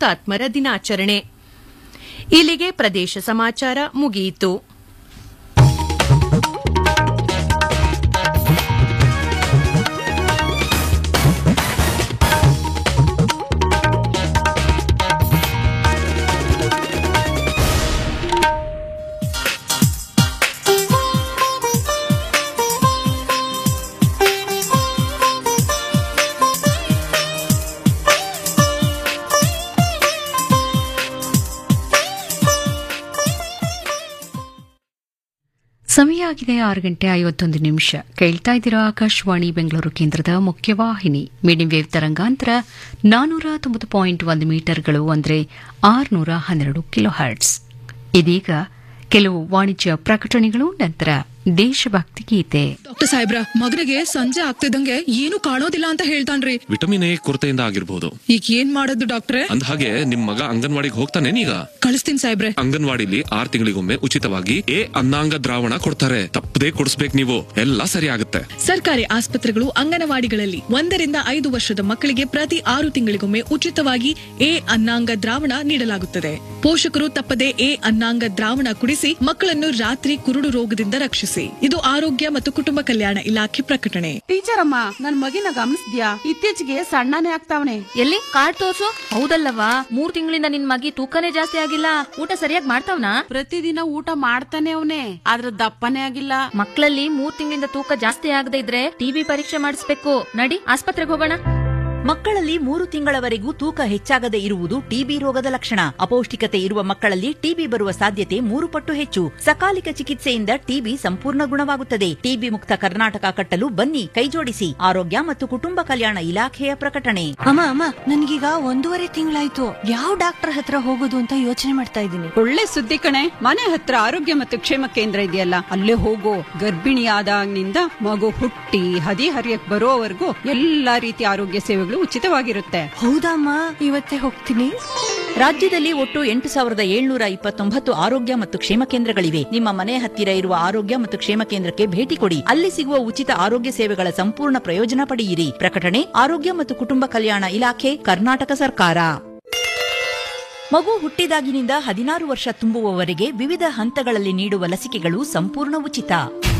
ಹುತಾತ್ಮರ ದಿನಾಚರಣೆ ಇಲ್ಲಿಗೆ ಪ್ರದೇಶ ಸಮಾಚಾರ ಮುಗಿಯಿತು ಸಮಯ ಆಗಿದೆ ಆರು ಗಂಟೆ ಐವತ್ತೊಂದು ನಿಮಿಷ ಕೇಳ್ತಾ ಇದ್ದೀರಾ ಆಕಾಶವಾಣಿ ಬೆಂಗಳೂರು ಕೇಂದ್ರದ ಮುಖ್ಯವಾಹಿನಿ ಮೀಡಿಯಂ ವೇವ್ ತರಂಗಾಂತರ ನಾನೂರ ತೊಂಬತ್ತು ಪಾಯಿಂಟ್ ಒಂದು ಮೀಟರ್ಗಳು ಅಂದರೆ ಆರುನೂರ ಹನ್ನೆರಡು ಕಿಲೋ ಹರ್ಟ್ಸ್ ಇದೀಗ ಕೆಲವು ವಾಣಿಜ್ಯ ಪ್ರಕಟಣೆಗಳು ನಂತರ ದೇಶಭಕ್ತಿ ಗೀತೆ ಡಾಕ್ಟರ್ ಸಾಹೇಬ್ರ ಮಗನಿಗೆ ಸಂಜೆ ಆಗ್ತಿದ್ದಂಗೆ ಏನು ಕಾಣೋದಿಲ್ಲ ಅಂತ ಹೇಳ್ತಾನ್ರಿ ವಿಟಮಿನ್ ಎ ಕೊರತೆಯಿಂದ ಆಗಿರ್ಬೋದು ಈಗ ಏನ್ ಮಾಡೋದು ಡಾಕ್ಟ್ರೆ ಅಂದ ಹಾಗೆ ನಿಮ್ ಮಗ ಅಂಗನವಾಡಿಗೆ ಹೋಗ್ತಾನೆ ಈಗ ಕಳಿಸ್ತೀನಿ ಸಾಹೇಬ್ರೆ ಅಂಗನವಾಡಿಲಿ ಆರ್ ತಿಂಗಳಿಗೊಮ್ಮೆ ಉಚಿತವಾಗಿ ಎ ಅನ್ನಾಂಗ ದ್ರಾವಣ ಕೊಡ್ತಾರೆ ತಪ್ಪದೇ ಕೊಡಿಸ್ಬೇಕು ನೀವು ಎಲ್ಲ ಸರಿ ಆಗುತ್ತೆ ಸರ್ಕಾರಿ ಆಸ್ಪತ್ರೆಗಳು ಅಂಗನವಾಡಿಗಳಲ್ಲಿ ಒಂದರಿಂದ ಐದು ವರ್ಷದ ಮಕ್ಕಳಿಗೆ ಪ್ರತಿ ಆರು ತಿಂಗಳಿಗೊಮ್ಮೆ ಉಚಿತವಾಗಿ ಎ ಅನ್ನಾಂಗ ದ್ರಾವಣ ನೀಡಲಾಗುತ್ತದೆ ಪೋಷಕರು ತಪ್ಪದೆ ಎ ಅನ್ನಾಂಗ ದ್ರಾವಣ ಕುಡಿಸಿ ಮಕ್ಕಳನ್ನು ರಾತ್ರಿ ಕುರುಡು ರೋಗದಿಂದ ರಕ್ಷಿಸಿ ಇದು ಆರೋಗ್ಯ ಮತ್ತು ಕುಟುಂಬ ಕಲ್ಯಾಣ ಇಲಾಖೆ ಪ್ರಕಟಣೆ ಟೀಚರ್ ಅಮ್ಮ ನನ್ ಮಗಿನ ಗಮನಿಸ್ದ್ಯಾ ಇತ್ತೀಚೆಗೆ ಸಣ್ಣನೇ ಆಗ್ತಾವನೆ ಎಲ್ಲಿ ಕಾರ್ಡ್ ತೋರ್ಸು ಹೌದಲ್ಲವಾ ಮೂರ್ ತಿಂಗಳಿಂದ ನಿನ್ ಮಗಿ ತೂಕನೇ ಜಾಸ್ತಿ ಆಗಿಲ್ಲ ಊಟ ಸರಿಯಾಗಿ ಮಾಡ್ತಾವ್ನಾ ಪ್ರತಿದಿನ ಊಟ ಮಾಡ್ತಾನೆ ಅವನೇ ಆದ್ರ ದಪ್ಪನೇ ಆಗಿಲ್ಲ ಮಕ್ಕಳಲ್ಲಿ ಮೂರ್ ತಿಂಗಳಿಂದ ತೂಕ ಜಾಸ್ತಿ ಆಗದೆ ಇದ್ರೆ ಟಿಬಿ ಪರೀಕ್ಷೆ ಮಾಡಿಸ್ಬೇಕು ನಡಿ ಆಸ್ಪತ್ರೆಗೆ ಹೋಗೋಣ ಮಕ್ಕಳಲ್ಲಿ ಮೂರು ತಿಂಗಳವರೆಗೂ ತೂಕ ಹೆಚ್ಚಾಗದೆ ಇರುವುದು ಟಿಬಿ ರೋಗದ ಲಕ್ಷಣ ಅಪೌಷ್ಟಿಕತೆ ಇರುವ ಮಕ್ಕಳಲ್ಲಿ ಟಿಬಿ ಬರುವ ಸಾಧ್ಯತೆ ಮೂರು ಪಟ್ಟು ಹೆಚ್ಚು ಸಕಾಲಿಕ ಚಿಕಿತ್ಸೆಯಿಂದ ಟಿಬಿ ಸಂಪೂರ್ಣ ಗುಣವಾಗುತ್ತದೆ ಟಿಬಿ ಮುಕ್ತ ಕರ್ನಾಟಕ ಕಟ್ಟಲು ಬನ್ನಿ ಕೈಜೋಡಿಸಿ ಆರೋಗ್ಯ ಮತ್ತು ಕುಟುಂಬ ಕಲ್ಯಾಣ ಇಲಾಖೆಯ ಪ್ರಕಟಣೆ ಅಮ್ಮ ಅಮ್ಮ ನನ್ಗೀಗ ಒಂದೂವರೆ ತಿಂಗಳಾಯ್ತು ಯಾವ ಡಾಕ್ಟರ್ ಹತ್ರ ಹೋಗೋದು ಅಂತ ಯೋಚನೆ ಮಾಡ್ತಾ ಇದ್ದೀನಿ ಒಳ್ಳೆ ಸುದ್ದಿ ಕಣೆ ಮನೆ ಹತ್ರ ಆರೋಗ್ಯ ಮತ್ತು ಕ್ಷೇಮ ಕೇಂದ್ರ ಇದೆಯಲ್ಲ ಅಲ್ಲೇ ಹೋಗೋ ಗರ್ಭಿಣಿಯಾದಾಗಿನಿಂದ ಮಗು ಹುಟ್ಟಿ ಹದಿ ಹರಿಯಕ್ ಬರೋವರೆಗೂ ಎಲ್ಲಾ ರೀತಿಯ ಆರೋಗ್ಯ ಸೇವೆಗಳು ಉಚಿತವಾಗಿರುತ್ತೆ ಹೌದಮ್ಮ ಇವತ್ತೇ ಹೋಗ್ತೀನಿ ರಾಜ್ಯದಲ್ಲಿ ಒಟ್ಟು ಎಂಟು ಸಾವಿರದ ಏಳ್ನೂರ ಇಪ್ಪತ್ತೊಂಬತ್ತು ಆರೋಗ್ಯ ಮತ್ತು ಕ್ಷೇಮ ಕೇಂದ್ರಗಳಿವೆ ನಿಮ್ಮ ಮನೆ ಹತ್ತಿರ ಇರುವ ಆರೋಗ್ಯ ಮತ್ತು ಕ್ಷೇಮ ಕೇಂದ್ರಕ್ಕೆ ಭೇಟಿ ಕೊಡಿ ಅಲ್ಲಿ ಸಿಗುವ ಉಚಿತ ಆರೋಗ್ಯ ಸೇವೆಗಳ ಸಂಪೂರ್ಣ ಪ್ರಯೋಜನ ಪಡೆಯಿರಿ ಪ್ರಕಟಣೆ ಆರೋಗ್ಯ ಮತ್ತು ಕುಟುಂಬ ಕಲ್ಯಾಣ ಇಲಾಖೆ ಕರ್ನಾಟಕ ಸರ್ಕಾರ ಮಗು ಹುಟ್ಟಿದಾಗಿನಿಂದ ಹದಿನಾರು ವರ್ಷ ತುಂಬುವವರೆಗೆ ವಿವಿಧ ಹಂತಗಳಲ್ಲಿ ನೀಡುವ ಲಸಿಕೆಗಳು ಸಂಪೂರ್ಣ ಉಚಿತ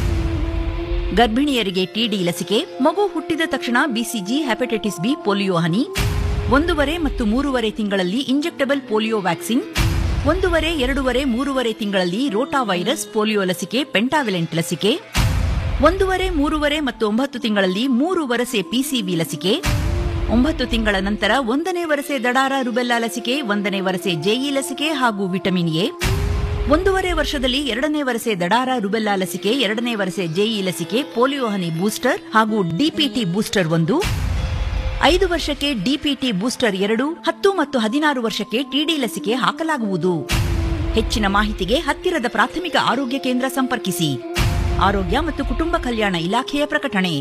ಗರ್ಭಿಣಿಯರಿಗೆ ಟಿಡಿ ಲಸಿಕೆ ಮಗು ಹುಟ್ಟಿದ ತಕ್ಷಣ ಬಿಸಿಜಿ ಹೆಪಟೈಟಿಸ್ ಬಿ ಪೋಲಿಯೋ ಹನಿ ಒಂದೂವರೆ ಮತ್ತು ಮೂರುವರೆ ತಿಂಗಳಲ್ಲಿ ಇಂಜೆಕ್ಟಬಲ್ ಪೋಲಿಯೋ ವ್ಯಾಕ್ಸಿನ್ ಒಂದೂವರೆ ಎರಡೂವರೆ ಮೂರುವರೆ ತಿಂಗಳಲ್ಲಿ ರೋಟಾ ವೈರಸ್ ಪೋಲಿಯೋ ಲಸಿಕೆ ಪೆಂಟಾವಿಲೆಂಟ್ ಲಸಿಕೆ ಒಂದೂವರೆ ಮೂರುವರೆ ಮತ್ತು ಒಂಬತ್ತು ತಿಂಗಳಲ್ಲಿ ಮೂರು ವರಸೆ ಪಿಸಿವಿ ಲಸಿಕೆ ಒಂಬತ್ತು ತಿಂಗಳ ನಂತರ ಒಂದನೇ ವರಸೆ ದಡಾರ ರುಬೆಲ್ಲಾ ಲಸಿಕೆ ಒಂದನೇ ವರಸೆ ಜೆಇ ಲಸಿಕೆ ಹಾಗೂ ವಿಟಮಿನ್ ಎ ಒಂದೂವರೆ ವರ್ಷದಲ್ಲಿ ಎರಡನೇ ವರಸೆ ದಡಾರ ರುಬೆಲ್ಲಾ ಲಸಿಕೆ ಎರಡನೇ ವರಸೆ ಜೆಇ ಲಸಿಕೆ ಪೋಲಿಯೋ ಹನಿ ಬೂಸ್ಟರ್ ಹಾಗೂ ಡಿಪಿಟಿ ಬೂಸ್ಟರ್ ಒಂದು ಐದು ವರ್ಷಕ್ಕೆ ಡಿಪಿಟಿ ಬೂಸ್ಟರ್ ಎರಡು ಹತ್ತು ಮತ್ತು ಹದಿನಾರು ವರ್ಷಕ್ಕೆ ಟಿಡಿ ಲಸಿಕೆ ಹಾಕಲಾಗುವುದು ಹೆಚ್ಚಿನ ಮಾಹಿತಿಗೆ ಹತ್ತಿರದ ಪ್ರಾಥಮಿಕ ಆರೋಗ್ಯ ಕೇಂದ್ರ ಸಂಪರ್ಕಿಸಿ ಆರೋಗ್ಯ ಮತ್ತು ಕುಟುಂಬ ಕಲ್ಯಾಣ ಇಲಾಖೆಯ ಪ್ರಕಟಣೆ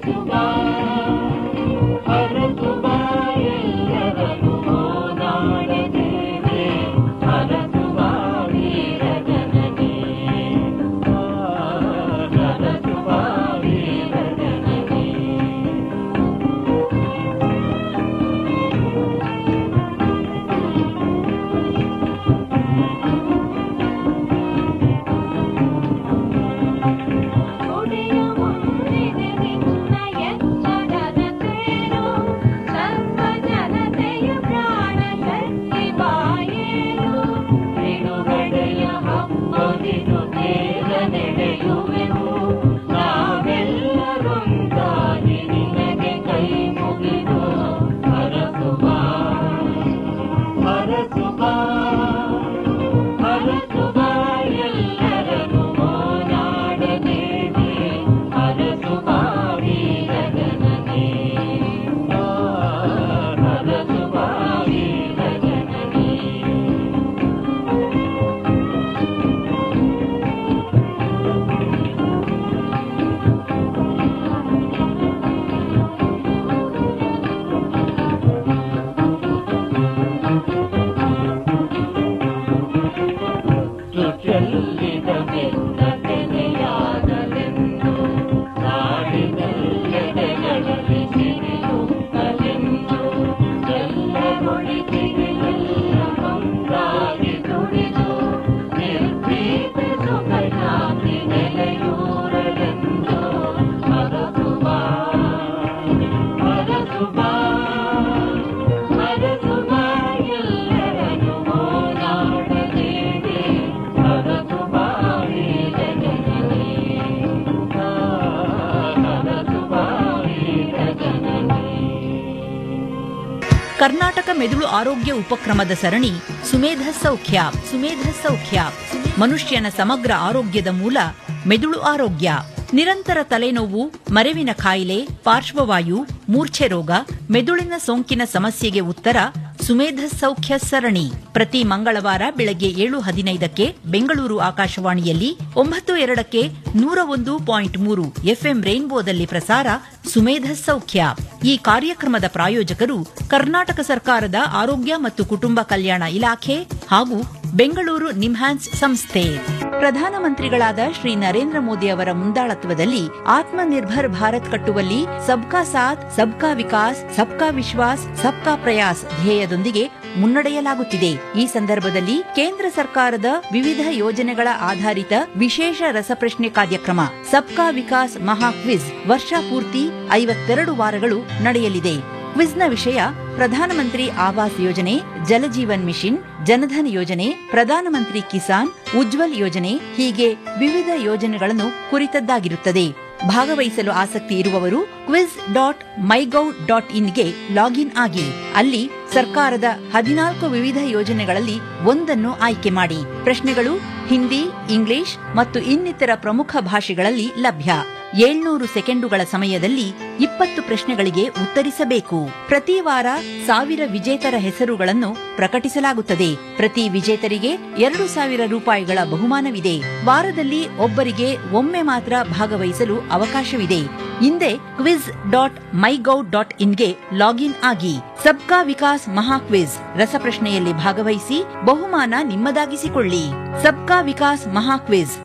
ಕರ್ನಾಟಕ ಮೆದುಳು ಆರೋಗ್ಯ ಉಪಕ್ರಮದ ಸರಣಿ ಸುಮೇಧ ಸೌಖ್ಯ ಸುಮೇಧ ಸೌಖ್ಯ ಮನುಷ್ಯನ ಸಮಗ್ರ ಆರೋಗ್ಯದ ಮೂಲ ಮೆದುಳು ಆರೋಗ್ಯ ನಿರಂತರ ತಲೆನೋವು ಮರೆವಿನ ಕಾಯಿಲೆ ಪಾರ್ಶ್ವವಾಯು ಮೂರ್ಛೆ ರೋಗ ಮೆದುಳಿನ ಸೋಂಕಿನ ಸಮಸ್ಯೆಗೆ ಉತ್ತರ ಸುಮೇಧ ಸೌಖ್ಯ ಸರಣಿ ಪ್ರತಿ ಮಂಗಳವಾರ ಬೆಳಗ್ಗೆ ಏಳು ಹದಿನೈದಕ್ಕೆ ಬೆಂಗಳೂರು ಆಕಾಶವಾಣಿಯಲ್ಲಿ ಒಂಬತ್ತು ಎರಡಕ್ಕೆ ನೂರ ಒಂದು ಪಾಯಿಂಟ್ ಮೂರು ಎಫ್ಎಂ ರೈನ್ಬೋದಲ್ಲಿ ಪ್ರಸಾರ ಸುಮೇಧ ಸೌಖ್ಯ ಈ ಕಾರ್ಯಕ್ರಮದ ಪ್ರಾಯೋಜಕರು ಕರ್ನಾಟಕ ಸರ್ಕಾರದ ಆರೋಗ್ಯ ಮತ್ತು ಕುಟುಂಬ ಕಲ್ಯಾಣ ಇಲಾಖೆ ಹಾಗೂ ಬೆಂಗಳೂರು ನಿಮ್ಹಾನ್ಸ್ ಸಂಸ್ಥೆ ಪ್ರಧಾನಮಂತ್ರಿಗಳಾದ ಶ್ರೀ ನರೇಂದ್ರ ಮೋದಿ ಅವರ ಮುಂದಾಳತ್ವದಲ್ಲಿ ಆತ್ಮನಿರ್ಭರ್ ಭಾರತ್ ಕಟ್ಟುವಲ್ಲಿ ಸಬ್ಕಾ ಸಾಥ್ ಸಬ್ಕಾ ವಿಕಾಸ್ ಸಬ್ಕಾ ವಿಶ್ವಾಸ್ ಸಬ್ಕಾ ಪ್ರಯಾಸ್ ಧ್ಯೇಯದೊಂದಿಗೆ ಮುನ್ನಡೆಯಲಾಗುತ್ತಿದೆ ಈ ಸಂದರ್ಭದಲ್ಲಿ ಕೇಂದ್ರ ಸರ್ಕಾರದ ವಿವಿಧ ಯೋಜನೆಗಳ ಆಧಾರಿತ ವಿಶೇಷ ರಸಪ್ರಶ್ನೆ ಕಾರ್ಯಕ್ರಮ ಸಬ್ಕಾ ವಿಕಾಸ್ ಮಹಾ ಕ್ವಿಜ್ ವರ್ಷ ಪೂರ್ತಿ ಐವತ್ತೆರಡು ವಾರಗಳು ನಡೆಯಲಿದೆ ಕ್ವಿಜ್ನ ವಿಷಯ ಪ್ರಧಾನಮಂತ್ರಿ ಆವಾಸ್ ಯೋಜನೆ ಜಲಜೀವನ್ ಮಿಷನ್ ಜನಧನ್ ಯೋಜನೆ ಪ್ರಧಾನಮಂತ್ರಿ ಕಿಸಾನ್ ಉಜ್ವಲ್ ಯೋಜನೆ ಹೀಗೆ ವಿವಿಧ ಯೋಜನೆಗಳನ್ನು ಕುರಿತದ್ದಾಗಿರುತ್ತದೆ ಭಾಗವಹಿಸಲು ಆಸಕ್ತಿ ಇರುವವರು ಕ್ವಿಜ್ ಡಾಟ್ ಮೈಗೌ ಡಾಟ್ ಇನ್ಗೆ ಲಾಗಿನ್ ಆಗಿ ಅಲ್ಲಿ ಸರ್ಕಾರದ ಹದಿನಾಲ್ಕು ವಿವಿಧ ಯೋಜನೆಗಳಲ್ಲಿ ಒಂದನ್ನು ಆಯ್ಕೆ ಮಾಡಿ ಪ್ರಶ್ನೆಗಳು ಹಿಂದಿ ಇಂಗ್ಲಿಷ್ ಮತ್ತು ಇನ್ನಿತರ ಪ್ರಮುಖ ಭಾಷೆಗಳಲ್ಲಿ ಲಭ್ಯ ಏಳ್ನೂರು ಸೆಕೆಂಡುಗಳ ಸಮಯದಲ್ಲಿ ಇಪ್ಪತ್ತು ಪ್ರಶ್ನೆಗಳಿಗೆ ಉತ್ತರಿಸಬೇಕು ಪ್ರತಿ ವಾರ ಸಾವಿರ ವಿಜೇತರ ಹೆಸರುಗಳನ್ನು ಪ್ರಕಟಿಸಲಾಗುತ್ತದೆ ಪ್ರತಿ ವಿಜೇತರಿಗೆ ಎರಡು ಸಾವಿರ ರೂಪಾಯಿಗಳ ಬಹುಮಾನವಿದೆ ವಾರದಲ್ಲಿ ಒಬ್ಬರಿಗೆ ಒಮ್ಮೆ ಮಾತ್ರ ಭಾಗವಹಿಸಲು ಅವಕಾಶವಿದೆ ಹಿಂದೆ ಕ್ವಿಜ್ ಡಾಟ್ ಮೈಗೌ ಡಾಟ್ ಇನ್ಗೆ ಲಾಗಿನ್ ಆಗಿ ಸಬ್ಕಾ ವಿಕಾಸ್ ಮಹಾ ಕ್ವಿಜ್ ರಸಪ್ರಶ್ನೆಯಲ್ಲಿ ಭಾಗವಹಿಸಿ ಬಹುಮಾನ ನಿಮ್ಮದಾಗಿಸಿಕೊಳ್ಳಿ ಸಬ್ಕಾ ವಿಕಾಸ್ ಮಹಾ ಕ್ವಿಜ್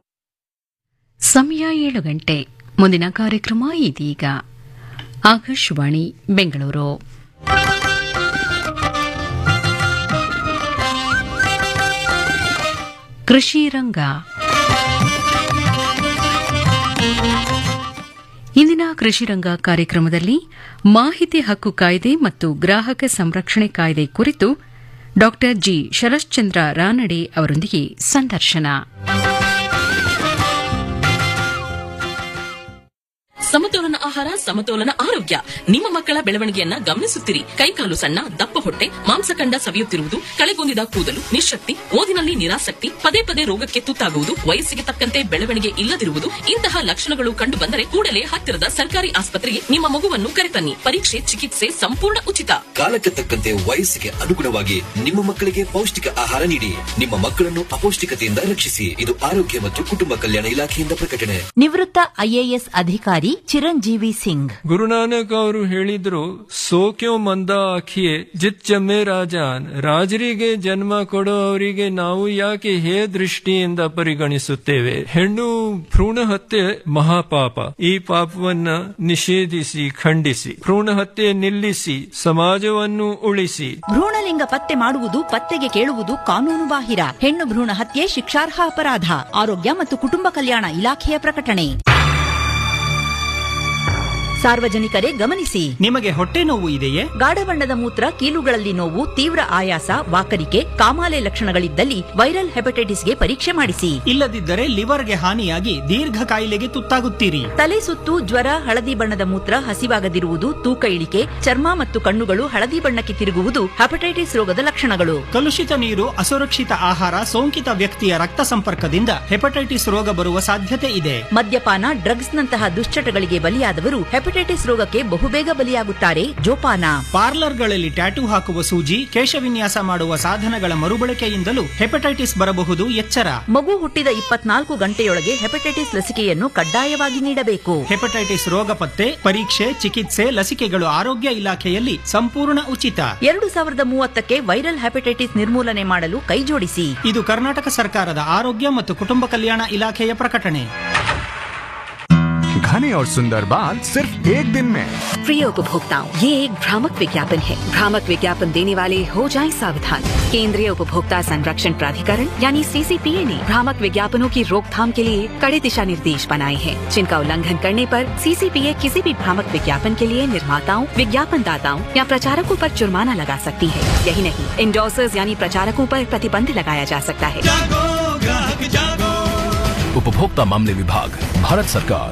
ಸಮಯ ಏಳು ಗಂಟೆ ಮುಂದಿನ ಕಾರ್ಯಕ್ರಮ ಇದೀಗ ಆಕಾಶವಾಣಿ ಬೆಂಗಳೂರು ಕೃಷಿ ರಂಗ ಇಂದಿನ ಕೃಷಿ ರಂಗ ಕಾರ್ಯಕ್ರಮದಲ್ಲಿ ಮಾಹಿತಿ ಹಕ್ಕು ಕಾಯ್ದೆ ಮತ್ತು ಗ್ರಾಹಕ ಸಂರಕ್ಷಣೆ ಕಾಯ್ದೆ ಕುರಿತು ಡಾ ಜಿ ಶರಶ್ಚಂದ್ರ ರಾನಡೆ ಅವರೊಂದಿಗೆ ಸಂದರ್ಶನ ಸಮತೋಲನ ಆಹಾರ ಸಮತೋಲನ ಆರೋಗ್ಯ ನಿಮ್ಮ ಮಕ್ಕಳ ಬೆಳವಣಿಗೆಯನ್ನ ಗಮನಿಸುತ್ತಿರಿ ಕೈಕಾಲು ಸಣ್ಣ ದಪ್ಪ ಹೊಟ್ಟೆ ಮಾಂಸಖಂಡ ಸವಿಯುತ್ತಿರುವುದು ಕಳೆಗೊಂದಿದ ಕೂದಲು ನಿಶಕ್ತಿ ಓದಿನಲ್ಲಿ ನಿರಾಸಕ್ತಿ ಪದೇ ಪದೇ ರೋಗಕ್ಕೆ ತುತ್ತಾಗುವುದು ವಯಸ್ಸಿಗೆ ತಕ್ಕಂತೆ ಬೆಳವಣಿಗೆ ಇಲ್ಲದಿರುವುದು ಇಂತಹ ಲಕ್ಷಣಗಳು ಕಂಡು ಬಂದರೆ ಕೂಡಲೇ ಹತ್ತಿರದ ಸರ್ಕಾರಿ ಆಸ್ಪತ್ರೆಗೆ ನಿಮ್ಮ ಮಗುವನ್ನು ಕರೆತನ್ನಿ ಪರೀಕ್ಷೆ ಚಿಕಿತ್ಸೆ ಸಂಪೂರ್ಣ ಉಚಿತ ಕಾಲಕ್ಕೆ ತಕ್ಕಂತೆ ವಯಸ್ಸಿಗೆ ಅನುಗುಣವಾಗಿ ನಿಮ್ಮ ಮಕ್ಕಳಿಗೆ ಪೌಷ್ಟಿಕ ಆಹಾರ ನೀಡಿ ನಿಮ್ಮ ಮಕ್ಕಳನ್ನು ಅಪೌಷ್ಟಿಕತೆಯಿಂದ ರಕ್ಷಿಸಿ ಇದು ಆರೋಗ್ಯ ಮತ್ತು ಕುಟುಂಬ ಕಲ್ಯಾಣ ಇಲಾಖೆಯಿಂದ ಪ್ರಕಟಣೆ ನಿವೃತ್ತ ಐಎಎಸ್ ಅಧಿಕಾರಿ ಚಿರಂಜೀವಿ ಸಿಂಗ್ ಗುರುನಾನಕ್ ಅವರು ಹೇಳಿದ್ರು ಸೋಕ್ಯೋ ಮಂದ ಆಖಿಯೇ ಜಿತ್ ಜಮ್ಮೆ ರಾಜಾನ್ ರಾಜರಿಗೆ ಜನ್ಮ ಕೊಡೋ ಅವರಿಗೆ ನಾವು ಯಾಕೆ ಹೇ ದೃಷ್ಟಿಯಿಂದ ಪರಿಗಣಿಸುತ್ತೇವೆ ಹೆಣ್ಣು ಭ್ರೂಣ ಹತ್ಯೆ ಮಹಾಪಾಪ ಈ ಪಾಪವನ್ನ ನಿಷೇಧಿಸಿ ಖಂಡಿಸಿ ಭ್ರೂಣ ಹತ್ಯೆ ನಿಲ್ಲಿಸಿ ಸಮಾಜವನ್ನು ಉಳಿಸಿ ಭ್ರೂಣಲಿಂಗ ಪತ್ತೆ ಮಾಡುವುದು ಪತ್ತೆಗೆ ಕೇಳುವುದು ಕಾನೂನು ಬಾಹಿರ ಹೆಣ್ಣು ಭ್ರೂಣ ಹತ್ಯೆ ಶಿಕ್ಷಾರ್ಹ ಅಪರಾಧ ಆರೋಗ್ಯ ಮತ್ತು ಕುಟುಂಬ ಕಲ್ಯಾಣ ಇಲಾಖೆಯ ಪ್ರಕಟಣೆ ಸಾರ್ವಜನಿಕರೇ ಗಮನಿಸಿ ನಿಮಗೆ ಹೊಟ್ಟೆ ನೋವು ಇದೆಯೇ ಗಾಢ ಬಣ್ಣದ ಮೂತ್ರ ಕೀಲುಗಳಲ್ಲಿ ನೋವು ತೀವ್ರ ಆಯಾಸ ವಾಕರಿಕೆ ಕಾಮಾಲೆ ಲಕ್ಷಣಗಳಿದ್ದಲ್ಲಿ ವೈರಲ್ ಹೆಪಟೈಟಿಸ್ಗೆ ಪರೀಕ್ಷೆ ಮಾಡಿಸಿ ಇಲ್ಲದಿದ್ದರೆ ಲಿವರ್ಗೆ ಹಾನಿಯಾಗಿ ದೀರ್ಘ ಕಾಯಿಲೆಗೆ ತುತ್ತಾಗುತ್ತೀರಿ ತಲೆ ಸುತ್ತು ಜ್ವರ ಹಳದಿ ಬಣ್ಣದ ಮೂತ್ರ ಹಸಿವಾಗದಿರುವುದು ತೂಕ ಇಳಿಕೆ ಚರ್ಮ ಮತ್ತು ಕಣ್ಣುಗಳು ಹಳದಿ ಬಣ್ಣಕ್ಕೆ ತಿರುಗುವುದು ಹೆಪಟೈಟಿಸ್ ರೋಗದ ಲಕ್ಷಣಗಳು ಕಲುಷಿತ ನೀರು ಅಸುರಕ್ಷಿತ ಆಹಾರ ಸೋಂಕಿತ ವ್ಯಕ್ತಿಯ ರಕ್ತ ಸಂಪರ್ಕದಿಂದ ಹೆಪಟೈಟಿಸ್ ರೋಗ ಬರುವ ಸಾಧ್ಯತೆ ಇದೆ ಮದ್ಯಪಾನ ಡ್ರಗ್ಸ್ನಂತಹ ದುಶ್ಚಟಗಳಿಗೆ ಬಲಿಯಾದವರು ಹೆಪಟೈಟಿಸ್ ರೋಗಕ್ಕೆ ಬಹುಬೇಗ ಬಲಿಯಾಗುತ್ತಾರೆ ಜೋಪಾನ ಪಾರ್ಲರ್ಗಳಲ್ಲಿ ಟ್ಯಾಟೂ ಹಾಕುವ ಸೂಜಿ ಕೇಶವಿನ್ಯಾಸ ಮಾಡುವ ಸಾಧನಗಳ ಮರುಬಳಕೆಯಿಂದಲೂ ಹೆಪಟೈಟಿಸ್ ಬರಬಹುದು ಎಚ್ಚರ ಮಗು ಹುಟ್ಟಿದ ಇಪ್ಪತ್ನಾಲ್ಕು ಗಂಟೆಯೊಳಗೆ ಹೆಪಟೈಟಿಸ್ ಲಸಿಕೆಯನ್ನು ಕಡ್ಡಾಯವಾಗಿ ನೀಡಬೇಕು ಹೆಪಟೈಟಿಸ್ ರೋಗ ಪತ್ತೆ ಪರೀಕ್ಷೆ ಚಿಕಿತ್ಸೆ ಲಸಿಕೆಗಳು ಆರೋಗ್ಯ ಇಲಾಖೆಯಲ್ಲಿ ಸಂಪೂರ್ಣ ಉಚಿತ ಎರಡು ಸಾವಿರದ ಮೂವತ್ತಕ್ಕೆ ವೈರಲ್ ಹೆಪಟೈಟಿಸ್ ನಿರ್ಮೂಲನೆ ಮಾಡಲು ಕೈಜೋಡಿಸಿ ಇದು ಕರ್ನಾಟಕ ಸರ್ಕಾರದ ಆರೋಗ್ಯ ಮತ್ತು ಕುಟುಂಬ ಕಲ್ಯಾಣ ಇಲಾಖೆಯ ಪ್ರಕಟಣೆ घने और सुंदर बाल सिर्फ एक दिन में प्रिय उपभोक्ताओं ये एक भ्रामक विज्ञापन है भ्रामक विज्ञापन देने वाले हो जाएं सावधान केंद्रीय उपभोक्ता संरक्षण प्राधिकरण यानी सीसीपीए ने भ्रामक विज्ञापनों की रोकथाम के लिए कड़े दिशा निर्देश बनाए हैं जिनका उल्लंघन करने पर सीसीपीए किसी भी भ्रामक विज्ञापन के लिए निर्माताओं विज्ञापन दाताओं या प्रचारकों पर जुर्माना लगा सकती है यही नहीं इंडोसर्स यानी प्रचारकों पर प्रतिबंध लगाया जा सकता है उपभोक्ता मामले विभाग भारत सरकार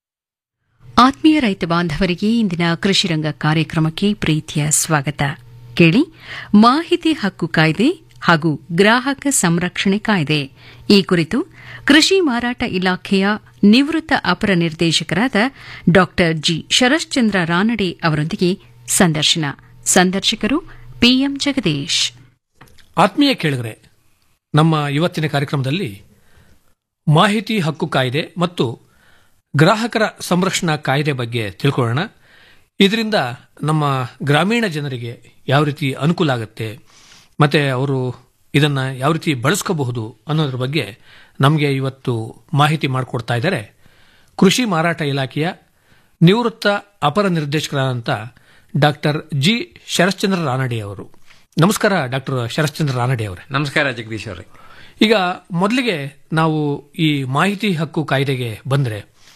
ಆತ್ಮೀಯ ರೈತ ಬಾಂಧವರಿಗೆ ಇಂದಿನ ಕೃಷಿರಂಗ ಕಾರ್ಯಕ್ರಮಕ್ಕೆ ಪ್ರೀತಿಯ ಸ್ವಾಗತ ಕೇಳಿ ಮಾಹಿತಿ ಹಕ್ಕು ಕಾಯ್ದೆ ಹಾಗೂ ಗ್ರಾಹಕ ಸಂರಕ್ಷಣೆ ಕಾಯ್ದೆ ಈ ಕುರಿತು ಕೃಷಿ ಮಾರಾಟ ಇಲಾಖೆಯ ನಿವೃತ್ತ ಅಪರ ನಿರ್ದೇಶಕರಾದ ಡಾ ಜಿ ಶರಶ್ಚಂದ್ರ ರಾನಡೆ ಅವರೊಂದಿಗೆ ಸಂದರ್ಶನ ಸಂದರ್ಶಕರು ಪಿಎಂ ಜಗದೀಶ್ ಆತ್ಮೀಯ ಕೇಳಿದರೆ ನಮ್ಮ ಇವತ್ತಿನ ಕಾರ್ಯಕ್ರಮದಲ್ಲಿ ಮಾಹಿತಿ ಹಕ್ಕು ಕಾಯ್ದೆ ಮತ್ತು ಗ್ರಾಹಕರ ಸಂರಕ್ಷಣಾ ಕಾಯ್ದೆ ಬಗ್ಗೆ ತಿಳ್ಕೊಳ್ಳೋಣ ಇದರಿಂದ ನಮ್ಮ ಗ್ರಾಮೀಣ ಜನರಿಗೆ ಯಾವ ರೀತಿ ಅನುಕೂಲ ಆಗುತ್ತೆ ಮತ್ತು ಅವರು ಇದನ್ನು ಯಾವ ರೀತಿ ಬಳಸ್ಕೋಬಹುದು ಅನ್ನೋದ್ರ ಬಗ್ಗೆ ನಮಗೆ ಇವತ್ತು ಮಾಹಿತಿ ಮಾಡಿಕೊಡ್ತಾ ಇದ್ದಾರೆ ಕೃಷಿ ಮಾರಾಟ ಇಲಾಖೆಯ ನಿವೃತ್ತ ಅಪರ ನಿರ್ದೇಶಕರಾದಂಥ ಡಾಕ್ಟರ್ ಜಿ ಶರಶ್ಚಂದ್ರ ರಾನಡೆ ಅವರು ನಮಸ್ಕಾರ ಡಾಕ್ಟರ್ ಶರಶ್ಚಂದ್ರ ರಾನಡೆ ಅವರೇ ನಮಸ್ಕಾರ ಜಗದೀಶ್ ಅವರೇ ಈಗ ಮೊದಲಿಗೆ ನಾವು ಈ ಮಾಹಿತಿ ಹಕ್ಕು ಕಾಯ್ದೆಗೆ ಬಂದರೆ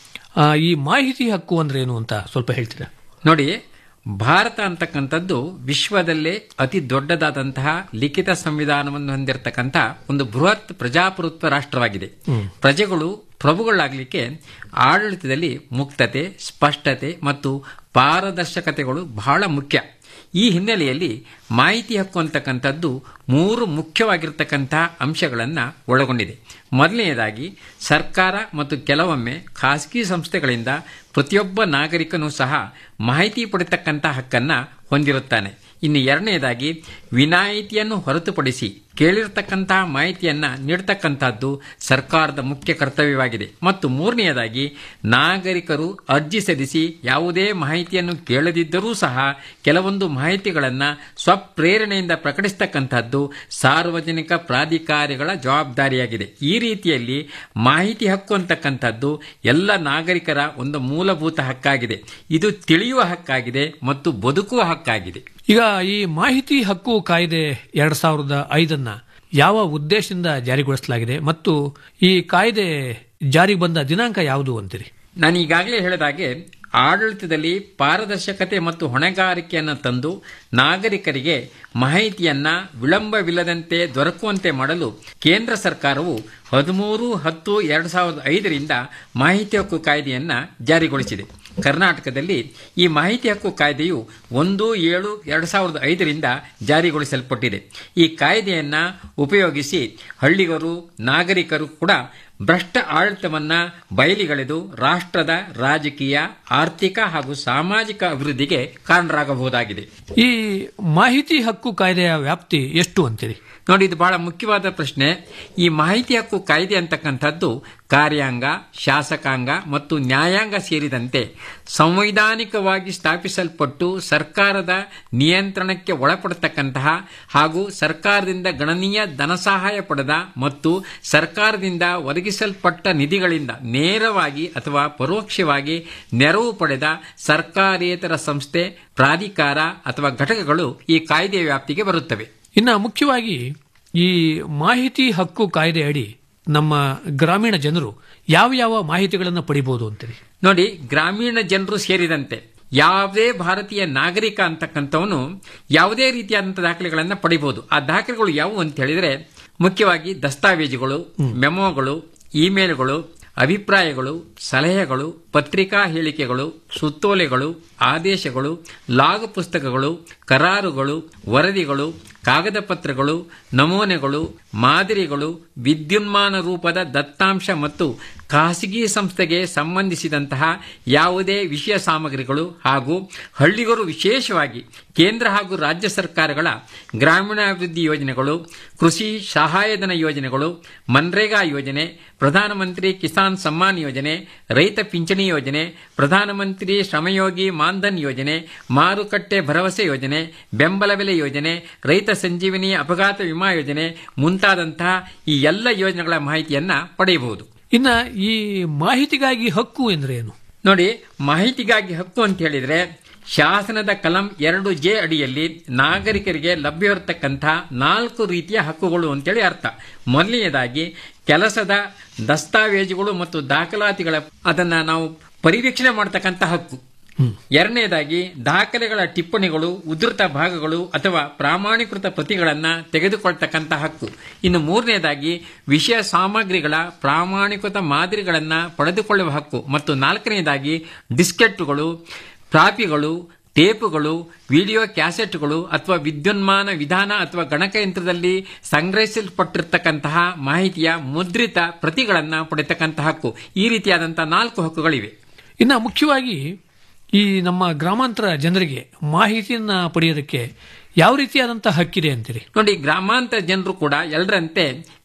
ಈ ಮಾಹಿತಿ ಹಕ್ಕು ಅಂದ್ರೆ ಏನು ಅಂತ ಸ್ವಲ್ಪ ಹೇಳ್ತೀರಾ ನೋಡಿ ಭಾರತ ಅಂತಕ್ಕಂಥದ್ದು ವಿಶ್ವದಲ್ಲೇ ಅತಿ ದೊಡ್ಡದಾದಂತಹ ಲಿಖಿತ ಸಂವಿಧಾನವನ್ನು ಹೊಂದಿರತಕ್ಕಂಥ ಒಂದು ಬೃಹತ್ ಪ್ರಜಾಪ್ರಭುತ್ವ ರಾಷ್ಟ್ರವಾಗಿದೆ ಪ್ರಜೆಗಳು ಪ್ರಭುಗಳಾಗಲಿಕ್ಕೆ ಆಡಳಿತದಲ್ಲಿ ಮುಕ್ತತೆ ಸ್ಪಷ್ಟತೆ ಮತ್ತು ಪಾರದರ್ಶಕತೆಗಳು ಬಹಳ ಮುಖ್ಯ ಈ ಹಿನ್ನೆಲೆಯಲ್ಲಿ ಮಾಹಿತಿ ಹಕ್ಕು ಅಂತಕ್ಕಂಥದ್ದು ಮೂರು ಮುಖ್ಯವಾಗಿರ್ತಕ್ಕಂಥ ಅಂಶಗಳನ್ನು ಒಳಗೊಂಡಿದೆ ಮೊದಲನೆಯದಾಗಿ ಸರ್ಕಾರ ಮತ್ತು ಕೆಲವೊಮ್ಮೆ ಖಾಸಗಿ ಸಂಸ್ಥೆಗಳಿಂದ ಪ್ರತಿಯೊಬ್ಬ ನಾಗರಿಕನೂ ಸಹ ಮಾಹಿತಿ ಪಡೆತಕ್ಕಂಥ ಹಕ್ಕನ್ನು ಹೊಂದಿರುತ್ತಾನೆ ಇನ್ನು ಎರಡನೆಯದಾಗಿ ವಿನಾಯಿತಿಯನ್ನು ಹೊರತುಪಡಿಸಿ ಕೇಳಿರತಕ್ಕಂತಹ ಮಾಹಿತಿಯನ್ನು ನೀಡತಕ್ಕಂಥದ್ದು ಸರ್ಕಾರದ ಮುಖ್ಯ ಕರ್ತವ್ಯವಾಗಿದೆ ಮತ್ತು ಮೂರನೆಯದಾಗಿ ನಾಗರಿಕರು ಅರ್ಜಿ ಸಲ್ಲಿಸಿ ಯಾವುದೇ ಮಾಹಿತಿಯನ್ನು ಕೇಳದಿದ್ದರೂ ಸಹ ಕೆಲವೊಂದು ಮಾಹಿತಿಗಳನ್ನು ಸ್ವಪ್ರೇರಣೆಯಿಂದ ಪ್ರಕಟಿಸತಕ್ಕಂಥದ್ದು ಸಾರ್ವಜನಿಕ ಪ್ರಾಧಿಕಾರಿಗಳ ಜವಾಬ್ದಾರಿಯಾಗಿದೆ ಈ ರೀತಿಯಲ್ಲಿ ಮಾಹಿತಿ ಹಕ್ಕು ಅಂತಕ್ಕಂಥದ್ದು ಎಲ್ಲ ನಾಗರಿಕರ ಒಂದು ಮೂಲಭೂತ ಹಕ್ಕಾಗಿದೆ ಇದು ತಿಳಿಯುವ ಹಕ್ಕಾಗಿದೆ ಮತ್ತು ಬದುಕುವ ಹಕ್ಕಾಗಿದೆ ಈಗ ಈ ಮಾಹಿತಿ ಹಕ್ಕು ಕಾಯ್ದೆ ಎರಡ್ ಸಾವಿರದ ಐದನ್ನ ಯಾವ ಉದ್ದೇಶದಿಂದ ಜಾರಿಗೊಳಿಸಲಾಗಿದೆ ಮತ್ತು ಈ ಕಾಯ್ದೆ ಜಾರಿಗೆ ಬಂದ ದಿನಾಂಕ ಯಾವುದು ಅಂತೀರಿ ನಾನು ಈಗಾಗಲೇ ಹೇಳಿದಾಗೆ ಆಡಳಿತದಲ್ಲಿ ಪಾರದರ್ಶಕತೆ ಮತ್ತು ಹೊಣೆಗಾರಿಕೆಯನ್ನು ತಂದು ನಾಗರಿಕರಿಗೆ ಮಾಹಿತಿಯನ್ನ ವಿಳಂಬವಿಲ್ಲದಂತೆ ದೊರಕುವಂತೆ ಮಾಡಲು ಕೇಂದ್ರ ಸರ್ಕಾರವು ಹದಿಮೂರು ಹತ್ತು ಎರಡು ಸಾವಿರದ ಐದರಿಂದ ಮಾಹಿತಿ ಹಕ್ಕು ಕಾಯ್ದೆಯನ್ನ ಜಾರಿಗೊಳಿಸಿದೆ ಕರ್ನಾಟಕದಲ್ಲಿ ಈ ಮಾಹಿತಿ ಹಕ್ಕು ಕಾಯ್ದೆಯು ಒಂದು ಏಳು ಎರಡು ಸಾವಿರದ ಐದರಿಂದ ಜಾರಿಗೊಳಿಸಲ್ಪಟ್ಟಿದೆ ಈ ಕಾಯ್ದೆಯನ್ನ ಉಪಯೋಗಿಸಿ ಹಳ್ಳಿಗರು ನಾಗರಿಕರು ಕೂಡ ಭ್ರಷ್ಟ ಆಡಳಿತವನ್ನ ಬಯಲಿಗೆಳೆದು ರಾಷ್ಟ್ರದ ರಾಜಕೀಯ ಆರ್ಥಿಕ ಹಾಗೂ ಸಾಮಾಜಿಕ ಅಭಿವೃದ್ಧಿಗೆ ಕಾರಣರಾಗಬಹುದಾಗಿದೆ ಈ ಮಾಹಿತಿ ಹಕ್ಕು ಕಾಯ್ದೆಯ ವ್ಯಾಪ್ತಿ ಎಷ್ಟು ಅಂತೀರಿ ನೋಡಿ ಇದು ಬಹಳ ಮುಖ್ಯವಾದ ಪ್ರಶ್ನೆ ಈ ಮಾಹಿತಿ ಹಕ್ಕು ಕಾಯ್ದೆ ಅಂತಕ್ಕಂಥದ್ದು ಕಾರ್ಯಾಂಗ ಶಾಸಕಾಂಗ ಮತ್ತು ನ್ಯಾಯಾಂಗ ಸೇರಿದಂತೆ ಸಂವೈಧಾನಿಕವಾಗಿ ಸ್ಥಾಪಿಸಲ್ಪಟ್ಟು ಸರ್ಕಾರದ ನಿಯಂತ್ರಣಕ್ಕೆ ಒಳಪಡತಕ್ಕಂತಹ ಹಾಗೂ ಸರ್ಕಾರದಿಂದ ಗಣನೀಯ ಧನಸಹಾಯ ಪಡೆದ ಮತ್ತು ಸರ್ಕಾರದಿಂದ ಒದಗಿಸಲ್ಪಟ್ಟ ನಿಧಿಗಳಿಂದ ನೇರವಾಗಿ ಅಥವಾ ಪರೋಕ್ಷವಾಗಿ ನೆರವು ಪಡೆದ ಸರ್ಕಾರೇತರ ಸಂಸ್ಥೆ ಪ್ರಾಧಿಕಾರ ಅಥವಾ ಘಟಕಗಳು ಈ ಕಾಯ್ದೆಯ ವ್ಯಾಪ್ತಿಗೆ ಬರುತ್ತವೆ ಇನ್ನು ಮುಖ್ಯವಾಗಿ ಈ ಮಾಹಿತಿ ಹಕ್ಕು ಕಾಯ್ದೆ ಅಡಿ ನಮ್ಮ ಗ್ರಾಮೀಣ ಜನರು ಯಾವ ಯಾವ ಮಾಹಿತಿಗಳನ್ನು ಪಡಿಬಹುದು ಅಂತೀರಿ ನೋಡಿ ಗ್ರಾಮೀಣ ಜನರು ಸೇರಿದಂತೆ ಯಾವುದೇ ಭಾರತೀಯ ನಾಗರಿಕ ಅಂತಕ್ಕಂಥವನು ಯಾವುದೇ ರೀತಿಯಾದಂಥ ದಾಖಲೆಗಳನ್ನು ಪಡಿಬಹುದು ಆ ದಾಖಲೆಗಳು ಯಾವುವು ಅಂತ ಹೇಳಿದ್ರೆ ಮುಖ್ಯವಾಗಿ ದಸ್ತಾವೇಜುಗಳು ಮೆಮೋಗಳು ಇಮೇಲ್ಗಳು ಅಭಿಪ್ರಾಯಗಳು ಸಲಹೆಗಳು ಪತ್ರಿಕಾ ಹೇಳಿಕೆಗಳು ಸುತ್ತೋಲೆಗಳು ಆದೇಶಗಳು ಲಾಗ್ ಪುಸ್ತಕಗಳು ಕರಾರುಗಳು ವರದಿಗಳು ಕಾಗದ ಪತ್ರಗಳು ನಮೂನೆಗಳು ಮಾದರಿಗಳು ವಿದ್ಯುನ್ಮಾನ ರೂಪದ ದತ್ತಾಂಶ ಮತ್ತು ಖಾಸಗಿ ಸಂಸ್ಥೆಗೆ ಸಂಬಂಧಿಸಿದಂತಹ ಯಾವುದೇ ವಿಷಯ ಸಾಮಗ್ರಿಗಳು ಹಾಗೂ ಹಳ್ಳಿಗರು ವಿಶೇಷವಾಗಿ ಕೇಂದ್ರ ಹಾಗೂ ರಾಜ್ಯ ಸರ್ಕಾರಗಳ ಗ್ರಾಮೀಣಾಭಿವೃದ್ಧಿ ಯೋಜನೆಗಳು ಕೃಷಿ ಸಹಾಯಧನ ಯೋಜನೆಗಳು ಮನ್ರೇಗಾ ಯೋಜನೆ ಪ್ರಧಾನಮಂತ್ರಿ ಕಿಸಾನ್ ಸಮ್ಮಾನ್ ಯೋಜನೆ ರೈತ ಪಿಂಚಣಿ ಯೋಜನೆ ಪ್ರಧಾನಮಂತ್ರಿ ಶ್ರಮಯೋಗಿ ಮಾನ್ಧನ್ ಯೋಜನೆ ಮಾರುಕಟ್ಟೆ ಭರವಸೆ ಯೋಜನೆ ಬೆಂಬಲ ಬೆಲೆ ಯೋಜನೆ ರೈತ ಸಂಜೀವಿನಿ ಅಪಘಾತ ವಿಮಾ ಯೋಜನೆ ಮುಂತಾದಂತಹ ಈ ಎಲ್ಲ ಯೋಜನೆಗಳ ಮಾಹಿತಿಯನ್ನ ಪಡೆಯಬಹುದು ಇನ್ನ ಈ ಮಾಹಿತಿಗಾಗಿ ಹಕ್ಕು ಎಂದ್ರೆ ಏನು ನೋಡಿ ಮಾಹಿತಿಗಾಗಿ ಹಕ್ಕು ಅಂತ ಹೇಳಿದ್ರೆ ಶಾಸನದ ಕಲಂ ಎರಡು ಜೆ ಅಡಿಯಲ್ಲಿ ನಾಗರಿಕರಿಗೆ ಲಭ್ಯವಿರತಕ್ಕಂಥ ನಾಲ್ಕು ರೀತಿಯ ಹಕ್ಕುಗಳು ಅಂತೇಳಿ ಅರ್ಥ ಮೊದಲನೆಯದಾಗಿ ಕೆಲಸದ ದಸ್ತಾವೇಜುಗಳು ಮತ್ತು ದಾಖಲಾತಿಗಳ ಅದನ್ನ ನಾವು ಪರಿವೀಕ್ಷಣೆ ಮಾಡತಕ್ಕಂಥ ಹಕ್ಕು ಎರಡನೇದಾಗಿ ದಾಖಲೆಗಳ ಟಿಪ್ಪಣಿಗಳು ಉದ್ಧೃತ ಭಾಗಗಳು ಅಥವಾ ಪ್ರಾಮಾಣೀಕೃತ ಪ್ರತಿಗಳನ್ನ ತೆಗೆದುಕೊಳ್ತಕ್ಕಂಥ ಹಕ್ಕು ಇನ್ನು ಮೂರನೇದಾಗಿ ವಿಷಯ ಸಾಮಗ್ರಿಗಳ ಪ್ರಾಮಾಣಿಕೃತ ಮಾದರಿಗಳನ್ನ ಪಡೆದುಕೊಳ್ಳುವ ಹಕ್ಕು ಮತ್ತು ನಾಲ್ಕನೇದಾಗಿ ಡಿಸ್ಕೆಟ್ಟುಗಳು ಪ್ರಾಪಿಗಳು ಟೇಪುಗಳು ವಿಡಿಯೋ ಕ್ಯಾಸೆಟ್ಗಳು ಅಥವಾ ವಿದ್ಯುನ್ಮಾನ ವಿಧಾನ ಅಥವಾ ಗಣಕಯಂತ್ರದಲ್ಲಿ ಸಂಗ್ರಹಿಸಲ್ಪಟ್ಟಿರ್ತಕ್ಕಂತಹ ಮಾಹಿತಿಯ ಮುದ್ರಿತ ಪ್ರತಿಗಳನ್ನು ಪಡೆತಕ್ಕಂತಹ ಹಕ್ಕು ಈ ರೀತಿಯಾದಂತಹ ನಾಲ್ಕು ಹಕ್ಕುಗಳಿವೆ ಇನ್ನ ಮುಖ್ಯವಾಗಿ ಈ ನಮ್ಮ ಗ್ರಾಮಾಂತರ ಜನರಿಗೆ ಮಾಹಿತಿಯನ್ನ ಪಡೆಯೋದಕ್ಕೆ ಯಾವ ರೀತಿಯಾದಂತಹ ಹಕ್ಕಿದೆ ಅಂತೀರಿ ನೋಡಿ ಗ್ರಾಮಾಂತರ ಜನರು ಕೂಡ ಎಲ್ಲರಂತೆ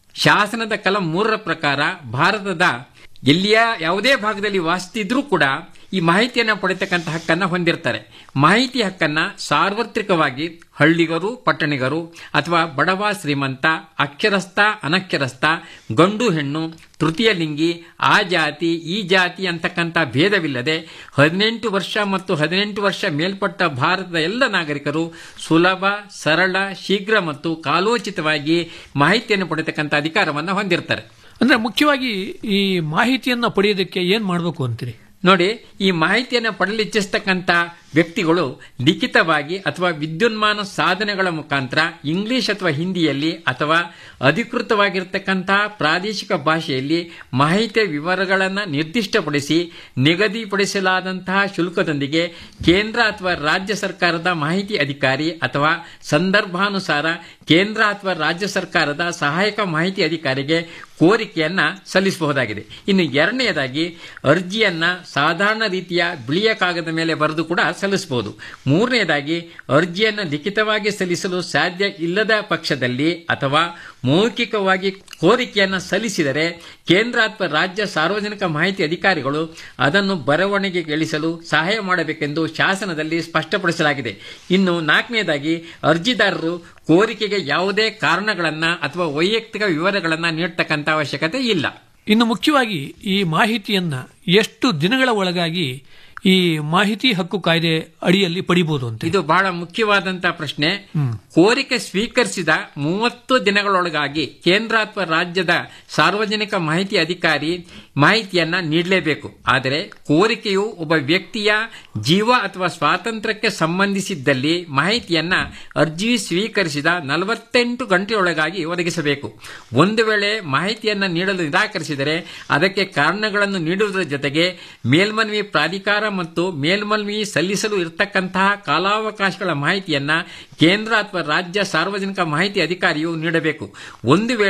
ಶಾಸನದ ಕಲಂ ಮೂರರ ಪ್ರಕಾರ ಭಾರತದ ಎಲ್ಲಿಯ ಯಾವುದೇ ಭಾಗದಲ್ಲಿ ವಾಸಿಸಿದ್ರೂ ಕೂಡ ಈ ಮಾಹಿತಿಯನ್ನು ಪಡೆತಕ್ಕಂಥ ಹಕ್ಕನ್ನ ಹೊಂದಿರ್ತಾರೆ ಮಾಹಿತಿ ಹಕ್ಕನ್ನ ಸಾರ್ವತ್ರಿಕವಾಗಿ ಹಳ್ಳಿಗರು ಪಟ್ಟಣಿಗರು ಅಥವಾ ಬಡವ ಶ್ರೀಮಂತ ಅಕ್ಷರಸ್ಥ ಅನಕ್ಷರಸ್ಥ ಗಂಡು ಹೆಣ್ಣು ತೃತೀಯ ಲಿಂಗಿ ಆ ಜಾತಿ ಈ ಜಾತಿ ಅಂತಕ್ಕಂಥ ಭೇದವಿಲ್ಲದೆ ಹದಿನೆಂಟು ವರ್ಷ ಮತ್ತು ಹದಿನೆಂಟು ವರ್ಷ ಮೇಲ್ಪಟ್ಟ ಭಾರತದ ಎಲ್ಲ ನಾಗರಿಕರು ಸುಲಭ ಸರಳ ಶೀಘ್ರ ಮತ್ತು ಕಾಲೋಚಿತವಾಗಿ ಮಾಹಿತಿಯನ್ನು ಪಡೆತಕ್ಕಂಥ ಅಧಿಕಾರವನ್ನು ಹೊಂದಿರ್ತಾರೆ ಅಂದ್ರೆ ಮುಖ್ಯವಾಗಿ ಈ ಮಾಹಿತಿಯನ್ನ ಪಡೆಯೋದಕ್ಕೆ ಏನ್ ಮಾಡಬೇಕು ಅಂತೀರಿ ನೋಡಿ ಈ ಮಾಹಿತಿಯನ್ನು ಪಡೆಯಲು ಇಚ್ಛಿಸ್ತಕ್ಕಂಥ ವ್ಯಕ್ತಿಗಳು ಲಿಖಿತವಾಗಿ ಅಥವಾ ವಿದ್ಯುನ್ಮಾನ ಸಾಧನಗಳ ಮುಖಾಂತರ ಇಂಗ್ಲಿಷ್ ಅಥವಾ ಹಿಂದಿಯಲ್ಲಿ ಅಥವಾ ಅಧಿಕೃತವಾಗಿರ್ತಕ್ಕಂಥ ಪ್ರಾದೇಶಿಕ ಭಾಷೆಯಲ್ಲಿ ಮಾಹಿತಿಯ ವಿವರಗಳನ್ನು ನಿರ್ದಿಷ್ಟಪಡಿಸಿ ನಿಗದಿಪಡಿಸಲಾದಂತಹ ಶುಲ್ಕದೊಂದಿಗೆ ಕೇಂದ್ರ ಅಥವಾ ರಾಜ್ಯ ಸರ್ಕಾರದ ಮಾಹಿತಿ ಅಧಿಕಾರಿ ಅಥವಾ ಸಂದರ್ಭಾನುಸಾರ ಕೇಂದ್ರ ಅಥವಾ ರಾಜ್ಯ ಸರ್ಕಾರದ ಸಹಾಯಕ ಮಾಹಿತಿ ಅಧಿಕಾರಿಗೆ ಕೋರಿಕೆಯನ್ನ ಸಲ್ಲಿಸಬಹುದಾಗಿದೆ ಇನ್ನು ಎರಡನೆಯದಾಗಿ ಅರ್ಜಿಯನ್ನ ಸಾಧಾರಣ ರೀತಿಯ ಬಿಳಿಯ ಕಾಗದ ಮೇಲೆ ಬರೆದು ಕೂಡ ಸಲ್ಲಿಸಬಹುದು ಮೂರನೆಯದಾಗಿ ಅರ್ಜಿಯನ್ನು ಲಿಖಿತವಾಗಿ ಸಲ್ಲಿಸಲು ಸಾಧ್ಯ ಇಲ್ಲದ ಪಕ್ಷದಲ್ಲಿ ಅಥವಾ ಮೌಖಿಕವಾಗಿ ಕೋರಿಕೆಯನ್ನು ಸಲ್ಲಿಸಿದರೆ ಕೇಂದ್ರ ಅಥವಾ ರಾಜ್ಯ ಸಾರ್ವಜನಿಕ ಮಾಹಿತಿ ಅಧಿಕಾರಿಗಳು ಅದನ್ನು ಬರವಣಿಗೆಗೆ ಇಳಿಸಲು ಸಹಾಯ ಮಾಡಬೇಕೆಂದು ಶಾಸನದಲ್ಲಿ ಸ್ಪಷ್ಟಪಡಿಸಲಾಗಿದೆ ಇನ್ನು ನಾಲ್ಕನೇದಾಗಿ ಅರ್ಜಿದಾರರು ಕೋರಿಕೆಗೆ ಯಾವುದೇ ಕಾರಣಗಳನ್ನ ಅಥವಾ ವೈಯಕ್ತಿಕ ವಿವರಗಳನ್ನ ನೀಡತಕ್ಕಂಥ ಅವಶ್ಯಕತೆ ಇಲ್ಲ ಇನ್ನು ಮುಖ್ಯವಾಗಿ ಈ ಮಾಹಿತಿಯನ್ನ ಎಷ್ಟು ದಿನಗಳ ಒಳಗಾಗಿ ಈ ಮಾಹಿತಿ ಹಕ್ಕು ಕಾಯ್ದೆ ಅಡಿಯಲ್ಲಿ ಪಡಿಬಹುದು ಅಂತ ಇದು ಬಹಳ ಮುಖ್ಯವಾದಂತಹ ಪ್ರಶ್ನೆ ಕೋರಿಕೆ ಸ್ವೀಕರಿಸಿದ ಮೂವತ್ತು ದಿನಗಳೊಳಗಾಗಿ ಕೇಂದ್ರ ಅಥವಾ ರಾಜ್ಯದ ಸಾರ್ವಜನಿಕ ಮಾಹಿತಿ ಅಧಿಕಾರಿ ಮಾಹಿತಿಯನ್ನ ನೀಡಲೇಬೇಕು ಆದರೆ ಕೋರಿಕೆಯು ಒಬ್ಬ ವ್ಯಕ್ತಿಯ ಜೀವ ಅಥವಾ ಸ್ವಾತಂತ್ರ್ಯಕ್ಕೆ ಸಂಬಂಧಿಸಿದ್ದಲ್ಲಿ ಮಾಹಿತಿಯನ್ನ ಅರ್ಜಿ ಸ್ವೀಕರಿಸಿದ ನಲವತ್ತೆಂಟು ಗಂಟೆಯೊಳಗಾಗಿ ಒದಗಿಸಬೇಕು ಒಂದು ವೇಳೆ ಮಾಹಿತಿಯನ್ನ ನೀಡಲು ನಿರಾಕರಿಸಿದರೆ ಅದಕ್ಕೆ ಕಾರಣಗಳನ್ನು ನೀಡುವುದರ ಜೊತೆಗೆ ಮೇಲ್ಮನವಿ ಪ್ರಾಧಿಕಾರ ಮತ್ತು ಮೇಲ್ಮನವಿ ಸಲ್ಲಿಸಲು ಇರತಕ್ಕಂತಹ ಕಾಲಾವಕಾಶಗಳ ಮಾಹಿತಿಯನ್ನ ಕೇಂದ್ರ ಅಥವಾ ರಾಜ್ಯ ಸಾರ್ವಜನಿಕ ಮಾಹಿತಿ ಅಧಿಕಾರಿಯು ನೀಡಬೇಕು ಒಂದು ವೇಳೆ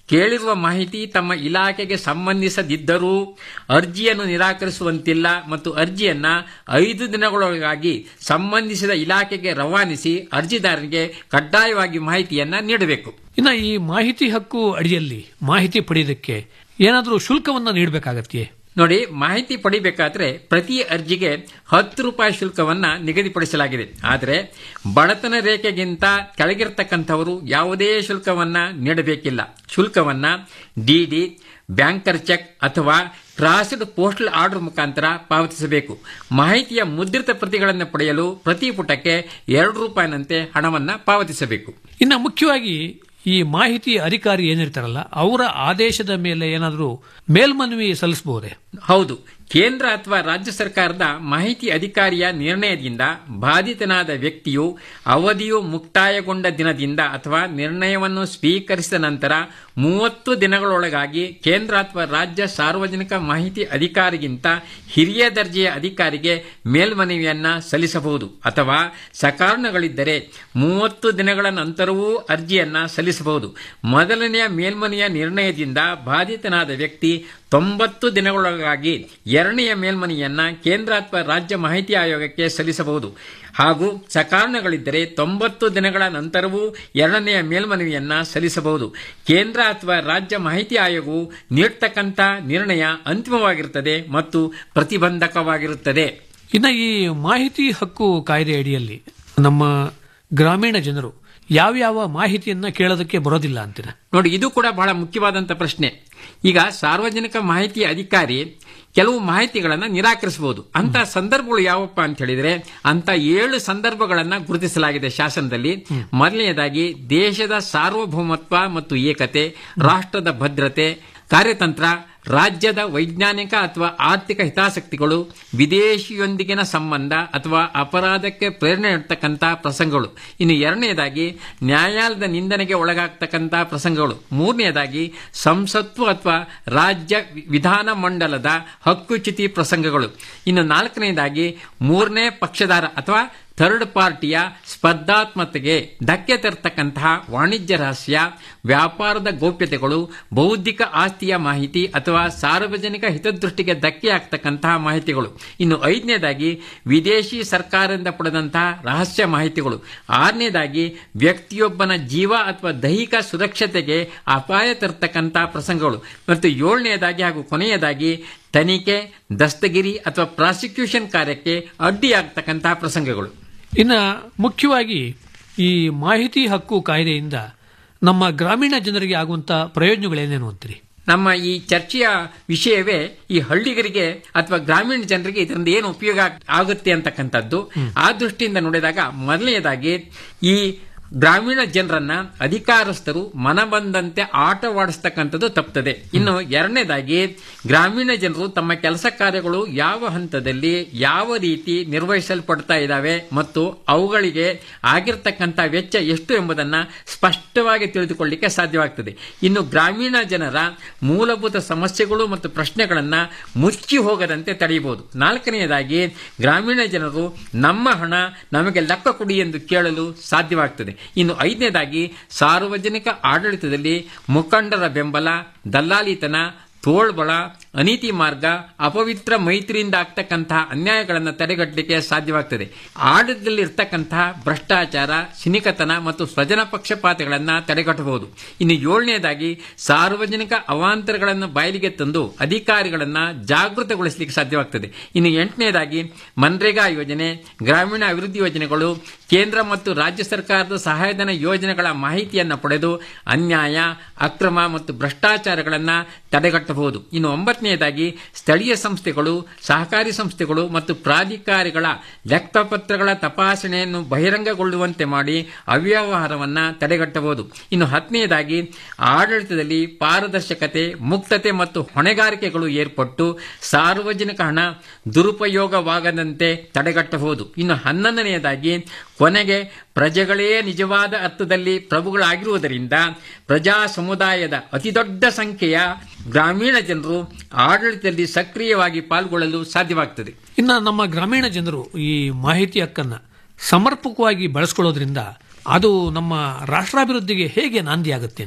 ಕೇಳಿರುವ ಮಾಹಿತಿ ತಮ್ಮ ಇಲಾಖೆಗೆ ಸಂಬಂಧಿಸದಿದ್ದರೂ ಅರ್ಜಿಯನ್ನು ನಿರಾಕರಿಸುವಂತಿಲ್ಲ ಮತ್ತು ಅರ್ಜಿಯನ್ನ ಐದು ದಿನಗಳೊಳಗಾಗಿ ಸಂಬಂಧಿಸಿದ ಇಲಾಖೆಗೆ ರವಾನಿಸಿ ಅರ್ಜಿದಾರರಿಗೆ ಕಡ್ಡಾಯವಾಗಿ ಮಾಹಿತಿಯನ್ನ ನೀಡಬೇಕು ಇನ್ನು ಈ ಮಾಹಿತಿ ಹಕ್ಕು ಅಡಿಯಲ್ಲಿ ಮಾಹಿತಿ ಪಡೆಯೋದಕ್ಕೆ ಏನಾದರೂ ಶುಲ್ಕವನ್ನ ನೀಡಬೇಕಾಗತ್ತೆಯೇ ನೋಡಿ ಮಾಹಿತಿ ಪಡಿಬೇಕಾದ್ರೆ ಪ್ರತಿ ಅರ್ಜಿಗೆ ಹತ್ತು ರೂಪಾಯಿ ಶುಲ್ಕವನ್ನ ನಿಗದಿಪಡಿಸಲಾಗಿದೆ ಆದರೆ ಬಡತನ ರೇಖೆಗಿಂತ ಕೆಳಗಿರ್ತಕ್ಕಂಥವರು ಯಾವುದೇ ಶುಲ್ಕವನ್ನ ನೀಡಬೇಕಿಲ್ಲ ಶುಲ್ಕವನ್ನ ಡಿಡಿ ಬ್ಯಾಂಕರ್ ಚೆಕ್ ಅಥವಾ ಕ್ರಾಸ್ಡ್ ಪೋಸ್ಟಲ್ ಆರ್ಡರ್ ಮುಖಾಂತರ ಪಾವತಿಸಬೇಕು ಮಾಹಿತಿಯ ಮುದ್ರಿತ ಪ್ರತಿಗಳನ್ನು ಪಡೆಯಲು ಪ್ರತಿ ಪುಟಕ್ಕೆ ಎರಡು ರೂಪಾಯಿನಂತೆ ಹಣವನ್ನ ಪಾವತಿಸಬೇಕು ಇನ್ನು ಮುಖ್ಯವಾಗಿ ಈ ಮಾಹಿತಿ ಅಧಿಕಾರಿ ಏನಿರ್ತಾರಲ್ಲ ಅವರ ಆದೇಶದ ಮೇಲೆ ಏನಾದರೂ ಮೇಲ್ಮನವಿ ಸಲ್ಲಿಸಬಹುದೇ ಹೌದು ಕೇಂದ್ರ ಅಥವಾ ರಾಜ್ಯ ಸರ್ಕಾರದ ಮಾಹಿತಿ ಅಧಿಕಾರಿಯ ನಿರ್ಣಯದಿಂದ ಬಾಧಿತನಾದ ವ್ಯಕ್ತಿಯು ಅವಧಿಯು ಮುಕ್ತಾಯಗೊಂಡ ದಿನದಿಂದ ಅಥವಾ ನಿರ್ಣಯವನ್ನು ಸ್ವೀಕರಿಸಿದ ನಂತರ ಮೂವತ್ತು ದಿನಗಳೊಳಗಾಗಿ ಕೇಂದ್ರ ಅಥವಾ ರಾಜ್ಯ ಸಾರ್ವಜನಿಕ ಮಾಹಿತಿ ಅಧಿಕಾರಿಗಿಂತ ಹಿರಿಯ ದರ್ಜೆಯ ಅಧಿಕಾರಿಗೆ ಮೇಲ್ಮನವಿಯನ್ನ ಸಲ್ಲಿಸಬಹುದು ಅಥವಾ ಸಕಾರಣಗಳಿದ್ದರೆ ಮೂವತ್ತು ದಿನಗಳ ನಂತರವೂ ಅರ್ಜಿಯನ್ನ ಸಲ್ಲಿಸಬಹುದು ಮೊದಲನೆಯ ಮೇಲ್ಮನೆಯ ನಿರ್ಣಯದಿಂದ ಬಾಧಿತನಾದ ವ್ಯಕ್ತಿ ತೊಂಬತ್ತು ದಿನಗಳೊಳಗಾಗಿ ಎರಡನೆಯ ಮೇಲ್ಮನೆಯನ್ನ ಕೇಂದ್ರ ಅಥವಾ ರಾಜ್ಯ ಮಾಹಿತಿ ಆಯೋಗಕ್ಕೆ ಸಲ್ಲಿಸಬಹುದು ಹಾಗೂ ಸಕಾರಣಗಳಿದ್ದರೆ ತೊಂಬತ್ತು ದಿನಗಳ ನಂತರವೂ ಎರಡನೆಯ ಮೇಲ್ಮನವಿಯನ್ನ ಸಲ್ಲಿಸಬಹುದು ಕೇಂದ್ರ ಅಥವಾ ರಾಜ್ಯ ಮಾಹಿತಿ ಆಯೋಗವು ನೀಡ್ತಕ್ಕಂಥ ನಿರ್ಣಯ ಅಂತಿಮವಾಗಿರುತ್ತದೆ ಮತ್ತು ಪ್ರತಿಬಂಧಕವಾಗಿರುತ್ತದೆ ಇನ್ನು ಈ ಮಾಹಿತಿ ಹಕ್ಕು ಕಾಯ್ದೆ ಅಡಿಯಲ್ಲಿ ನಮ್ಮ ಗ್ರಾಮೀಣ ಜನರು ಯಾವ್ಯಾವ ಮಾಹಿತಿಯನ್ನ ಕೇಳೋದಕ್ಕೆ ಬರೋದಿಲ್ಲ ಅಂತೀರ ನೋಡಿ ಇದು ಕೂಡ ಬಹಳ ಮುಖ್ಯವಾದಂತ ಪ್ರಶ್ನೆ ಈಗ ಸಾರ್ವಜನಿಕ ಮಾಹಿತಿ ಅಧಿಕಾರಿ ಕೆಲವು ಮಾಹಿತಿಗಳನ್ನ ನಿರಾಕರಿಸಬಹುದು ಅಂತ ಸಂದರ್ಭಗಳು ಯಾವಪ್ಪ ಅಂತ ಹೇಳಿದ್ರೆ ಅಂತ ಏಳು ಸಂದರ್ಭಗಳನ್ನ ಗುರುತಿಸಲಾಗಿದೆ ಶಾಸನದಲ್ಲಿ ಮೊದಲನೆಯದಾಗಿ ದೇಶದ ಸಾರ್ವಭೌಮತ್ವ ಮತ್ತು ಏಕತೆ ರಾಷ್ಟ್ರದ ಭದ್ರತೆ ಕಾರ್ಯತಂತ್ರ ರಾಜ್ಯದ ವೈಜ್ಞಾನಿಕ ಅಥವಾ ಆರ್ಥಿಕ ಹಿತಾಸಕ್ತಿಗಳು ವಿದೇಶಿಯೊಂದಿಗಿನ ಸಂಬಂಧ ಅಥವಾ ಅಪರಾಧಕ್ಕೆ ಪ್ರೇರಣೆ ನೀಡತಕ್ಕಂಥ ಪ್ರಸಂಗಗಳು ಇನ್ನು ಎರಡನೆಯದಾಗಿ ನ್ಯಾಯಾಲಯದ ನಿಂದನೆಗೆ ಒಳಗಾಗ್ತಕ್ಕಂಥ ಪ್ರಸಂಗಗಳು ಮೂರನೆಯದಾಗಿ ಸಂಸತ್ತು ಅಥವಾ ರಾಜ್ಯ ವಿಧಾನ ಮಂಡಲದ ಹಕ್ಕುಚ್ಯುತಿ ಪ್ರಸಂಗಗಳು ಇನ್ನು ನಾಲ್ಕನೆಯದಾಗಿ ಮೂರನೇ ಪಕ್ಷದಾರ ಅಥವಾ ಥರ್ಡ್ ಪಾರ್ಟಿಯ ಸ್ಪರ್ಧಾತ್ಮಕತೆಗೆ ಧಕ್ಕೆ ತರತಕ್ಕಂತಹ ವಾಣಿಜ್ಯ ರಹಸ್ಯ ವ್ಯಾಪಾರದ ಗೌಪ್ಯತೆಗಳು ಬೌದ್ಧಿಕ ಆಸ್ತಿಯ ಮಾಹಿತಿ ಅಥವಾ ಸಾರ್ವಜನಿಕ ಹಿತದೃಷ್ಟಿಗೆ ಧಕ್ಕೆ ಆಗ್ತಕ್ಕಂತಹ ಮಾಹಿತಿಗಳು ಇನ್ನು ಐದನೇದಾಗಿ ವಿದೇಶಿ ಸರ್ಕಾರದಿಂದ ಪಡೆದಂತಹ ರಹಸ್ಯ ಮಾಹಿತಿಗಳು ಆರನೇದಾಗಿ ವ್ಯಕ್ತಿಯೊಬ್ಬನ ಜೀವ ಅಥವಾ ದೈಹಿಕ ಸುರಕ್ಷತೆಗೆ ಅಪಾಯ ತರತಕ್ಕಂತಹ ಪ್ರಸಂಗಗಳು ಮತ್ತು ಏಳನೆಯದಾಗಿ ಹಾಗೂ ಕೊನೆಯದಾಗಿ ತನಿಖೆ ದಸ್ತಗಿರಿ ಅಥವಾ ಪ್ರಾಸಿಕ್ಯೂಷನ್ ಕಾರ್ಯಕ್ಕೆ ಅಡ್ಡಿಯಾಗ್ತಕ್ಕಂತಹ ಪ್ರಸಂಗಗಳು ಇನ್ನ ಮುಖ್ಯವಾಗಿ ಈ ಮಾಹಿತಿ ಹಕ್ಕು ಕಾಯ್ದೆಯಿಂದ ನಮ್ಮ ಗ್ರಾಮೀಣ ಜನರಿಗೆ ಆಗುವಂತ ಪ್ರಯೋಜನಗಳೇನೇನು ಅಂತೀರಿ ನಮ್ಮ ಈ ಚರ್ಚೆಯ ವಿಷಯವೇ ಈ ಹಳ್ಳಿಗರಿಗೆ ಅಥವಾ ಗ್ರಾಮೀಣ ಜನರಿಗೆ ಇದರಿಂದ ಏನು ಉಪಯೋಗ ಆಗುತ್ತೆ ಅಂತಕ್ಕಂಥದ್ದು ಆ ದೃಷ್ಟಿಯಿಂದ ನೋಡಿದಾಗ ಮೊದಲನೆಯದಾಗಿ ಈ ಗ್ರಾಮೀಣ ಜನರನ್ನ ಅಧಿಕಾರಸ್ಥರು ಮನಬಂದಂತೆ ಆಟವಾಡಿಸ್ತಕ್ಕಂಥದ್ದು ತಪ್ಪುತ್ತದೆ ಇನ್ನು ಎರಡನೇದಾಗಿ ಗ್ರಾಮೀಣ ಜನರು ತಮ್ಮ ಕೆಲಸ ಕಾರ್ಯಗಳು ಯಾವ ಹಂತದಲ್ಲಿ ಯಾವ ರೀತಿ ನಿರ್ವಹಿಸಲ್ಪಡ್ತಾ ಇದ್ದಾವೆ ಮತ್ತು ಅವುಗಳಿಗೆ ಆಗಿರ್ತಕ್ಕಂಥ ವೆಚ್ಚ ಎಷ್ಟು ಎಂಬುದನ್ನ ಸ್ಪಷ್ಟವಾಗಿ ತಿಳಿದುಕೊಳ್ಳಿಕ್ಕೆ ಸಾಧ್ಯವಾಗ್ತದೆ ಇನ್ನು ಗ್ರಾಮೀಣ ಜನರ ಮೂಲಭೂತ ಸಮಸ್ಯೆಗಳು ಮತ್ತು ಪ್ರಶ್ನೆಗಳನ್ನ ಮುಚ್ಚಿ ಹೋಗದಂತೆ ತಡೆಯಬಹುದು ನಾಲ್ಕನೆಯದಾಗಿ ಗ್ರಾಮೀಣ ಜನರು ನಮ್ಮ ಹಣ ನಮಗೆ ಲೆಕ್ಕ ಕೊಡಿ ಎಂದು ಕೇಳಲು ಸಾಧ್ಯವಾಗ್ತದೆ ಇನ್ನು ಐದನೇದಾಗಿ ಸಾರ್ವಜನಿಕ ಆಡಳಿತದಲ್ಲಿ ಮುಖಂಡರ ಬೆಂಬಲ ದಲ್ಲಾಳಿತನ ತೋಳ್ಬಳ ಅನೀತಿ ಮಾರ್ಗ ಅಪವಿತ್ರ ಮೈತ್ರಿಯಿಂದ ಆಗ್ತಕ್ಕಂತಹ ಅನ್ಯಾಯಗಳನ್ನು ತಡೆಗಟ್ಟಲಿಕ್ಕೆ ಸಾಧ್ಯವಾಗ್ತದೆ ಆಡಳಿತದಲ್ಲಿ ಇರ್ತಕ್ಕಂತಹ ಭ್ರಷ್ಟಾಚಾರ ಸಿನಿಕತನ ಮತ್ತು ಸ್ವಜನ ಪಕ್ಷಪಾತಗಳನ್ನ ತಡೆಗಟ್ಟಬಹುದು ಇನ್ನು ಏಳನೇದಾಗಿ ಸಾರ್ವಜನಿಕ ಅವಾಂತರಗಳನ್ನು ಬಾಯಿಲಿಗೆ ತಂದು ಅಧಿಕಾರಿಗಳನ್ನ ಜಾಗೃತಗೊಳಿಸಲಿಕ್ಕೆ ಸಾಧ್ಯವಾಗ್ತದೆ ಇನ್ನು ಎಂಟನೇದಾಗಿ ಮನ್ರೇಗಾ ಯೋಜನೆ ಗ್ರಾಮೀಣ ಅಭಿವೃದ್ಧಿ ಯೋಜನೆಗಳು ಕೇಂದ್ರ ಮತ್ತು ರಾಜ್ಯ ಸರ್ಕಾರದ ಸಹಾಯಧನ ಯೋಜನೆಗಳ ಮಾಹಿತಿಯನ್ನು ಪಡೆದು ಅನ್ಯಾಯ ಅಕ್ರಮ ಮತ್ತು ಭ್ರಷ್ಟಾಚಾರಗಳನ್ನ ತಡೆಗಟ್ಟಬಹುದು ಇನ್ನು ಒಂಬತ್ತನೆಯದಾಗಿ ಸ್ಥಳೀಯ ಸಂಸ್ಥೆಗಳು ಸಹಕಾರಿ ಸಂಸ್ಥೆಗಳು ಮತ್ತು ಪ್ರಾಧಿಕಾರಿಗಳ ಲೆಕ್ಕಪತ್ರಗಳ ತಪಾಸಣೆಯನ್ನು ಬಹಿರಂಗಗೊಳ್ಳುವಂತೆ ಮಾಡಿ ಅವ್ಯವಹಾರವನ್ನ ತಡೆಗಟ್ಟಬಹುದು ಇನ್ನು ಹತ್ತನೆಯದಾಗಿ ಆಡಳಿತದಲ್ಲಿ ಪಾರದರ್ಶಕತೆ ಮುಕ್ತತೆ ಮತ್ತು ಹೊಣೆಗಾರಿಕೆಗಳು ಏರ್ಪಟ್ಟು ಸಾರ್ವಜನಿಕ ಹಣ ದುರುಪಯೋಗವಾಗದಂತೆ ತಡೆಗಟ್ಟಬಹುದು ಇನ್ನು ಹನ್ನೊಂದನೆಯದಾಗಿ ಕೊನೆಗೆ ಪ್ರಜೆಗಳೇ ನಿಜವಾದ ಅರ್ಥದಲ್ಲಿ ಪ್ರಭುಗಳಾಗಿರುವುದರಿಂದ ಪ್ರಜಾ ಸಮುದಾಯದ ಅತಿದೊಡ್ಡ ಸಂಖ್ಯೆಯ ಗ್ರಾಮೀಣ ಜನರು ಆಡಳಿತದಲ್ಲಿ ಸಕ್ರಿಯವಾಗಿ ಪಾಲ್ಗೊಳ್ಳಲು ಸಾಧ್ಯವಾಗ್ತದೆ ಇನ್ನು ನಮ್ಮ ಗ್ರಾಮೀಣ ಜನರು ಈ ಮಾಹಿತಿ ಹಕ್ಕನ್ನ ಸಮರ್ಪಕವಾಗಿ ಬಳಸ್ಕೊಳ್ಳೋದ್ರಿಂದ ಅದು ನಮ್ಮ ರಾಷ್ಟ್ರಾಭಿವೃದ್ಧಿಗೆ ಹೇಗೆ ನಾಂದಿ ಆಗುತ್ತೆ ಅಂತೀರಿ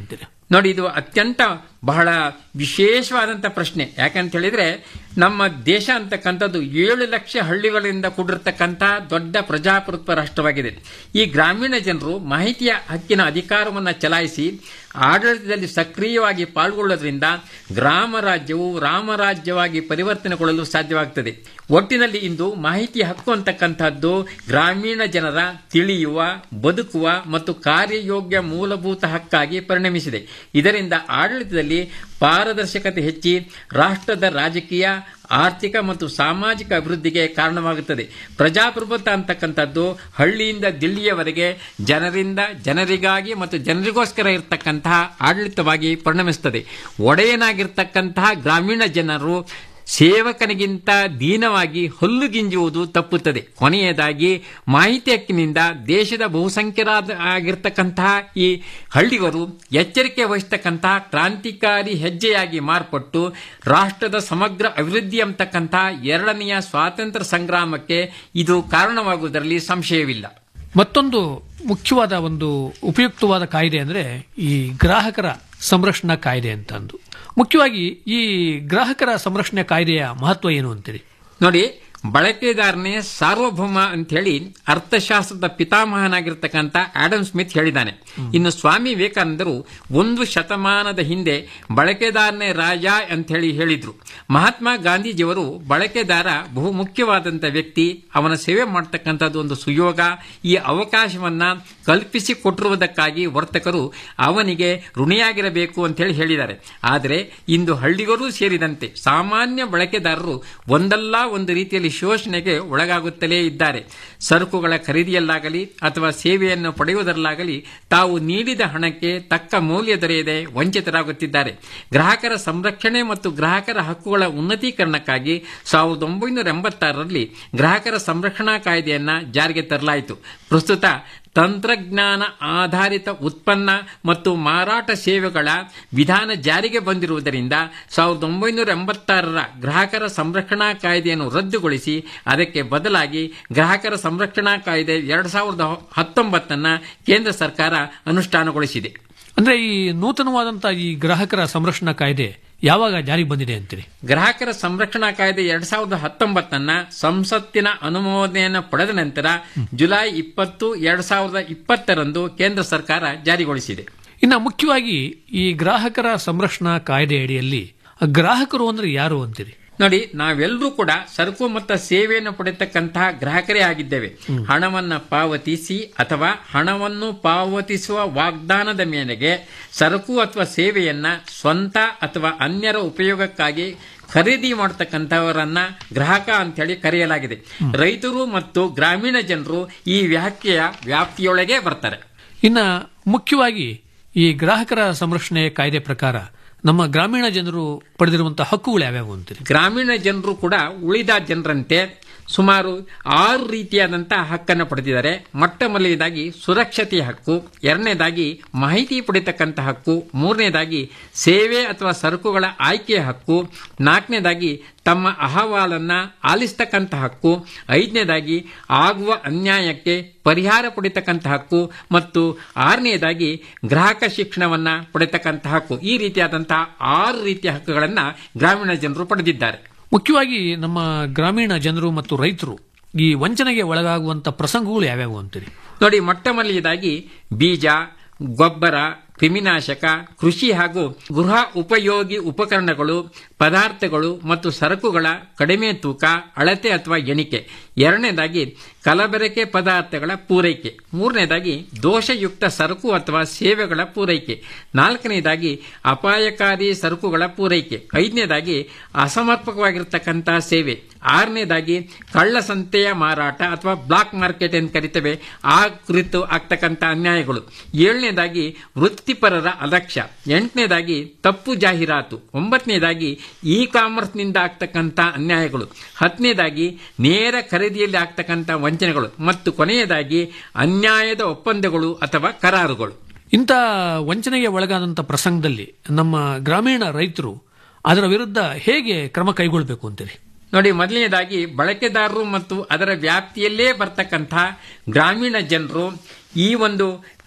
ನೋಡಿ ಇದು ಅತ್ಯಂತ ಬಹಳ ವಿಶೇಷವಾದಂಥ ಪ್ರಶ್ನೆ ಯಾಕಂತ ಹೇಳಿದ್ರೆ ನಮ್ಮ ದೇಶ ಅಂತಕ್ಕಂಥದ್ದು ಏಳು ಲಕ್ಷ ಹಳ್ಳಿಗಳಿಂದ ಕೂಡಿರ್ತಕ್ಕಂಥ ದೊಡ್ಡ ಪ್ರಜಾಪ್ರಭುತ್ವ ರಾಷ್ಟ್ರವಾಗಿದೆ ಈ ಗ್ರಾಮೀಣ ಜನರು ಮಾಹಿತಿಯ ಹಕ್ಕಿನ ಅಧಿಕಾರವನ್ನು ಚಲಾಯಿಸಿ ಆಡಳಿತದಲ್ಲಿ ಸಕ್ರಿಯವಾಗಿ ಪಾಲ್ಗೊಳ್ಳೋದ್ರಿಂದ ಗ್ರಾಮ ರಾಜ್ಯವು ರಾಮರಾಜ್ಯವಾಗಿ ಪರಿವರ್ತನೆಗೊಳ್ಳಲು ಸಾಧ್ಯವಾಗುತ್ತದೆ ಒಟ್ಟಿನಲ್ಲಿ ಇಂದು ಮಾಹಿತಿ ಹಕ್ಕು ಅಂತಕ್ಕಂಥದ್ದು ಗ್ರಾಮೀಣ ಜನರ ತಿಳಿಯುವ ಬದುಕುವ ಮತ್ತು ಕಾರ್ಯಯೋಗ್ಯ ಮೂಲಭೂತ ಹಕ್ಕಾಗಿ ಪರಿಣಮಿಸಿದೆ ಇದರಿಂದ ಆಡಳಿತದಲ್ಲಿ ಪಾರದರ್ಶಕತೆ ಹೆಚ್ಚಿ ರಾಷ್ಟ್ರದ ರಾಜಕೀಯ ಆರ್ಥಿಕ ಮತ್ತು ಸಾಮಾಜಿಕ ಅಭಿವೃದ್ಧಿಗೆ ಕಾರಣವಾಗುತ್ತದೆ ಪ್ರಜಾಪ್ರಭುತ್ವ ಅಂತಕ್ಕಂಥದ್ದು ಹಳ್ಳಿಯಿಂದ ದಿಲ್ಲಿಯವರೆಗೆ ಜನರಿಂದ ಜನರಿಗಾಗಿ ಮತ್ತು ಜನರಿಗೋಸ್ಕರ ಇರತಕ್ಕಂತಹ ಆಡಳಿತವಾಗಿ ಪರಿಣಮಿಸುತ್ತದೆ ಒಡೆಯನಾಗಿರ್ತಕ್ಕಂತಹ ಗ್ರಾಮೀಣ ಜನರು ಸೇವಕನಿಗಿಂತ ದೀನವಾಗಿ ಹಲ್ಲುಗಿಂಜುವುದು ತಪ್ಪುತ್ತದೆ ಕೊನೆಯದಾಗಿ ಮಾಹಿತಿ ಹಕ್ಕಿನಿಂದ ದೇಶದ ಬಹುಸಂಖ್ಯರಾದ ಆಗಿರ್ತಕ್ಕಂತಹ ಈ ಹಳ್ಳಿಗರು ಎಚ್ಚರಿಕೆ ವಹಿಸ್ತಕ್ಕಂತಹ ಕ್ರಾಂತಿಕಾರಿ ಹೆಜ್ಜೆಯಾಗಿ ಮಾರ್ಪಟ್ಟು ರಾಷ್ಟ್ರದ ಸಮಗ್ರ ಅಭಿವೃದ್ಧಿ ಅಂತಕ್ಕಂತಹ ಎರಡನೆಯ ಸ್ವಾತಂತ್ರ್ಯ ಸಂಗ್ರಾಮಕ್ಕೆ ಇದು ಕಾರಣವಾಗುವುದರಲ್ಲಿ ಸಂಶಯವಿಲ್ಲ ಮತ್ತೊಂದು ಮುಖ್ಯವಾದ ಒಂದು ಉಪಯುಕ್ತವಾದ ಕಾಯ್ದೆ ಅಂದ್ರೆ ಈ ಗ್ರಾಹಕರ ಸಂರಕ್ಷಣಾ ಕಾಯ್ದೆ ಅಂತ ಅಂದು ಮುಖ್ಯವಾಗಿ ಈ ಗ್ರಾಹಕರ ಸಂರಕ್ಷಣೆ ಕಾಯ್ದೆಯ ಮಹತ್ವ ಏನು ಅಂತೀರಿ ನೋಡಿ ಬಳಕೆದಾರನೇ ಸಾರ್ವಭೌಮ ಅಂತ ಹೇಳಿ ಅರ್ಥಶಾಸ್ತ್ರದ ಪಿತಾಮಹನಾಗಿರ್ತಕ್ಕಂಥ ಆಡಮ್ ಸ್ಮಿತ್ ಹೇಳಿದ್ದಾನೆ ಇನ್ನು ಸ್ವಾಮಿ ವಿವೇಕಾನಂದರು ಒಂದು ಶತಮಾನದ ಹಿಂದೆ ಬಳಕೆದಾರನೇ ರಾಜ ಅಂತ ಹೇಳಿ ಹೇಳಿದ್ರು ಮಹಾತ್ಮ ಗಾಂಧೀಜಿಯವರು ಬಳಕೆದಾರ ಬಹು ಮುಖ್ಯವಾದಂಥ ವ್ಯಕ್ತಿ ಅವನ ಸೇವೆ ಮಾಡ್ತಕ್ಕಂಥದ್ದು ಒಂದು ಸುಯೋಗ ಈ ಅವಕಾಶವನ್ನ ಕಲ್ಪಿಸಿ ಕೊಟ್ಟಿರುವುದಕ್ಕಾಗಿ ವರ್ತಕರು ಅವನಿಗೆ ಋಣಿಯಾಗಿರಬೇಕು ಅಂತ ಹೇಳಿ ಹೇಳಿದ್ದಾರೆ ಆದರೆ ಇಂದು ಹಳ್ಳಿಗರೂ ಸೇರಿದಂತೆ ಸಾಮಾನ್ಯ ಬಳಕೆದಾರರು ಒಂದಲ್ಲ ಒಂದು ರೀತಿಯಲ್ಲಿ ಶೋಷಣೆಗೆ ಒಳಗಾಗುತ್ತಲೇ ಇದ್ದಾರೆ ಸರಕುಗಳ ಖರೀದಿಯಲ್ಲಾಗಲಿ ಅಥವಾ ಸೇವೆಯನ್ನು ಪಡೆಯುವುದರಲ್ಲಾಗಲಿ ತಾವು ನೀಡಿದ ಹಣಕ್ಕೆ ತಕ್ಕ ಮೌಲ್ಯ ದೊರೆಯದೆ ವಂಚಿತರಾಗುತ್ತಿದ್ದಾರೆ ಗ್ರಾಹಕರ ಸಂರಕ್ಷಣೆ ಮತ್ತು ಗ್ರಾಹಕರ ಹಕ್ಕುಗಳ ಉನ್ನತೀಕರಣಕ್ಕಾಗಿ ಸಾವಿರದ ಒಂಬೈನೂರ ಎಂಬತ್ತಾರರಲ್ಲಿ ಗ್ರಾಹಕರ ಸಂರಕ್ಷಣಾ ಕಾಯ್ದೆಯನ್ನ ಜಾರಿಗೆ ತರಲಾಯಿತು ಪ್ರಸ್ತುತ ತಂತ್ರಜ್ಞಾನ ಆಧಾರಿತ ಉತ್ಪನ್ನ ಮತ್ತು ಮಾರಾಟ ಸೇವೆಗಳ ವಿಧಾನ ಜಾರಿಗೆ ಬಂದಿರುವುದರಿಂದ ಸಾವಿರದ ಒಂಬೈನೂರ ಎಂಬತ್ತಾರರ ಗ್ರಾಹಕರ ಸಂರಕ್ಷಣಾ ಕಾಯ್ದೆಯನ್ನು ರದ್ದುಗೊಳಿಸಿ ಅದಕ್ಕೆ ಬದಲಾಗಿ ಗ್ರಾಹಕರ ಸಂರಕ್ಷಣಾ ಕಾಯ್ದೆ ಎರಡ್ ಸಾವಿರದ ಹತ್ತೊಂಬತ್ತನ್ನ ಕೇಂದ್ರ ಸರ್ಕಾರ ಅನುಷ್ಠಾನಗೊಳಿಸಿದೆ ಅಂದ್ರೆ ಈ ನೂತನವಾದಂತಹ ಈ ಗ್ರಾಹಕರ ಸಂರಕ್ಷಣಾ ಕಾಯ್ದೆ ಯಾವಾಗ ಜಾರಿಗೆ ಬಂದಿದೆ ಅಂತೀರಿ ಗ್ರಾಹಕರ ಸಂರಕ್ಷಣಾ ಕಾಯ್ದೆ ಎರಡ್ ಸಾವಿರದ ಹತ್ತೊಂಬತ್ತನ್ನ ಸಂಸತ್ತಿನ ಅನುಮೋದನೆಯನ್ನು ಪಡೆದ ನಂತರ ಜುಲೈ ಇಪ್ಪತ್ತು ಎರಡ್ ಸಾವಿರದ ಇಪ್ಪತ್ತರಂದು ಕೇಂದ್ರ ಸರ್ಕಾರ ಜಾರಿಗೊಳಿಸಿದೆ ಇನ್ನು ಮುಖ್ಯವಾಗಿ ಈ ಗ್ರಾಹಕರ ಸಂರಕ್ಷಣಾ ಕಾಯ್ದೆ ಅಡಿಯಲ್ಲಿ ಗ್ರಾಹಕರು ಅಂದ್ರೆ ಯಾರು ಅಂತೀರಿ ನೋಡಿ ನಾವೆಲ್ಲರೂ ಕೂಡ ಸರಕು ಮತ್ತು ಸೇವೆಯನ್ನು ಪಡೆಯತಕ್ಕಂತಹ ಗ್ರಾಹಕರೇ ಆಗಿದ್ದೇವೆ ಹಣವನ್ನ ಪಾವತಿಸಿ ಅಥವಾ ಹಣವನ್ನು ಪಾವತಿಸುವ ವಾಗ್ದಾನದ ಮೇರೆಗೆ ಸರಕು ಅಥವಾ ಸೇವೆಯನ್ನ ಸ್ವಂತ ಅಥವಾ ಅನ್ಯರ ಉಪಯೋಗಕ್ಕಾಗಿ ಖರೀದಿ ಮಾಡತಕ್ಕಂಥವರನ್ನ ಗ್ರಾಹಕ ಅಂತೇಳಿ ಕರೆಯಲಾಗಿದೆ ರೈತರು ಮತ್ತು ಗ್ರಾಮೀಣ ಜನರು ಈ ವ್ಯಾಖ್ಯೆಯ ವ್ಯಾಪ್ತಿಯೊಳಗೆ ಬರ್ತಾರೆ ಇನ್ನ ಮುಖ್ಯವಾಗಿ ಈ ಗ್ರಾಹಕರ ಸಂರಕ್ಷಣೆ ಕಾಯ್ದೆ ಪ್ರಕಾರ ನಮ್ಮ ಗ್ರಾಮೀಣ ಜನರು ಪಡೆದಿರುವಂತಹ ಹಕ್ಕುಗಳು ಯಾವ್ಯಾವು ಅಂತೀರಿ ಗ್ರಾಮೀಣ ಜನರು ಕೂಡ ಉಳಿದ ಜನರಂತೆ ಸುಮಾರು ಆರು ರೀತಿಯಾದಂತಹ ಹಕ್ಕನ್ನು ಪಡೆದಿದ್ದಾರೆ ಮೊಟ್ಟ ಮೊದಲನೇದಾಗಿ ಸುರಕ್ಷತೆಯ ಹಕ್ಕು ಎರಡನೇದಾಗಿ ಮಾಹಿತಿ ಪಡೆಯತಕ್ಕಂಥ ಹಕ್ಕು ಮೂರನೇದಾಗಿ ಸೇವೆ ಅಥವಾ ಸರಕುಗಳ ಆಯ್ಕೆಯ ಹಕ್ಕು ನಾಲ್ಕನೇದಾಗಿ ತಮ್ಮ ಅಹವಾಲನ್ನ ಆಲಿಸ್ತಕ್ಕಂಥ ಹಕ್ಕು ಐದನೇದಾಗಿ ಆಗುವ ಅನ್ಯಾಯಕ್ಕೆ ಪರಿಹಾರ ಪಡೆಯತಕ್ಕಂಥ ಹಕ್ಕು ಮತ್ತು ಆರನೆಯದಾಗಿ ಗ್ರಾಹಕ ಶಿಕ್ಷಣವನ್ನ ಪಡೆಯತಕ್ಕಂಥ ಹಕ್ಕು ಈ ರೀತಿಯಾದಂತಹ ಆರು ರೀತಿಯ ಹಕ್ಕುಗಳನ್ನ ಗ್ರಾಮೀಣ ಜನರು ಪಡೆದಿದ್ದಾರೆ ಮುಖ್ಯವಾಗಿ ನಮ್ಮ ಗ್ರಾಮೀಣ ಜನರು ಮತ್ತು ರೈತರು ಈ ವಂಚನೆಗೆ ಒಳಗಾಗುವಂತ ಪ್ರಸಂಗಗಳು ಯಾವ್ಯಾವು ಅಂತೀರಿ ನೋಡಿ ಮೊಟ್ಟ ಮೊದಲನೇದಾಗಿ ಬೀಜ ಗೊಬ್ಬರ ಕ್ರಿಮಿನಾಶಕ ಕೃಷಿ ಹಾಗೂ ಗೃಹ ಉಪಯೋಗಿ ಉಪಕರಣಗಳು ಪದಾರ್ಥಗಳು ಮತ್ತು ಸರಕುಗಳ ಕಡಿಮೆ ತೂಕ ಅಳತೆ ಅಥವಾ ಎಣಿಕೆ ಎರಡನೇದಾಗಿ ಕಲಬೆರಕೆ ಪದಾರ್ಥಗಳ ಪೂರೈಕೆ ಮೂರನೇದಾಗಿ ದೋಷಯುಕ್ತ ಸರಕು ಅಥವಾ ಸೇವೆಗಳ ಪೂರೈಕೆ ನಾಲ್ಕನೇದಾಗಿ ಅಪಾಯಕಾರಿ ಸರಕುಗಳ ಪೂರೈಕೆ ಐದನೇದಾಗಿ ಅಸಮರ್ಪಕವಾಗಿರ್ತಕ್ಕಂತಹ ಸೇವೆ ಆರನೇದಾಗಿ ಕಳ್ಳಸಂತೆಯ ಮಾರಾಟ ಅಥವಾ ಬ್ಲಾಕ್ ಮಾರ್ಕೆಟ್ ಎಂದು ಕರಿತೇವೆ ಆ ಕುರಿತು ಆಗ್ತಕ್ಕಂಥ ಅನ್ಯಾಯಗಳು ಏಳನೇದಾಗಿ ವೃತ್ತಿಪರರ ಅಲಕ್ಷ್ಯ ಎಂಟನೇದಾಗಿ ತಪ್ಪು ಜಾಹೀರಾತು ಒಂಬತ್ತನೇದಾಗಿ ಇ ಕಾಮರ್ಸ್ನಿಂದ ಆಗ್ತಕ್ಕಂಥ ಅನ್ಯಾಯಗಳು ಹತ್ತನೇದಾಗಿ ನೇರ ಖರೀದಿಯಲ್ಲಿ ಆಗ್ತಕ್ಕಂಥ ವಂಚನೆಗಳು ಮತ್ತು ಕೊನೆಯದಾಗಿ ಅನ್ಯಾಯದ ಒಪ್ಪಂದಗಳು ಅಥವಾ ಕರಾರುಗಳು ಇಂಥ ವಂಚನೆಗೆ ಒಳಗಾದಂಥ ಪ್ರಸಂಗದಲ್ಲಿ ನಮ್ಮ ಗ್ರಾಮೀಣ ರೈತರು ಅದರ ವಿರುದ್ಧ ಹೇಗೆ ಕ್ರಮ ಕೈಗೊಳ್ಳಬೇಕು ಅಂತೀರಿ ನೋಡಿ ಮೊದಲನೇದಾಗಿ ಬಳಕೆದಾರರು ಮತ್ತು ಅದರ ವ್ಯಾಪ್ತಿಯಲ್ಲೇ ಬರ್ತಕ್ಕಂಥ ಗ್ರಾಮೀಣ ಜನರು ಈ ಒಂದು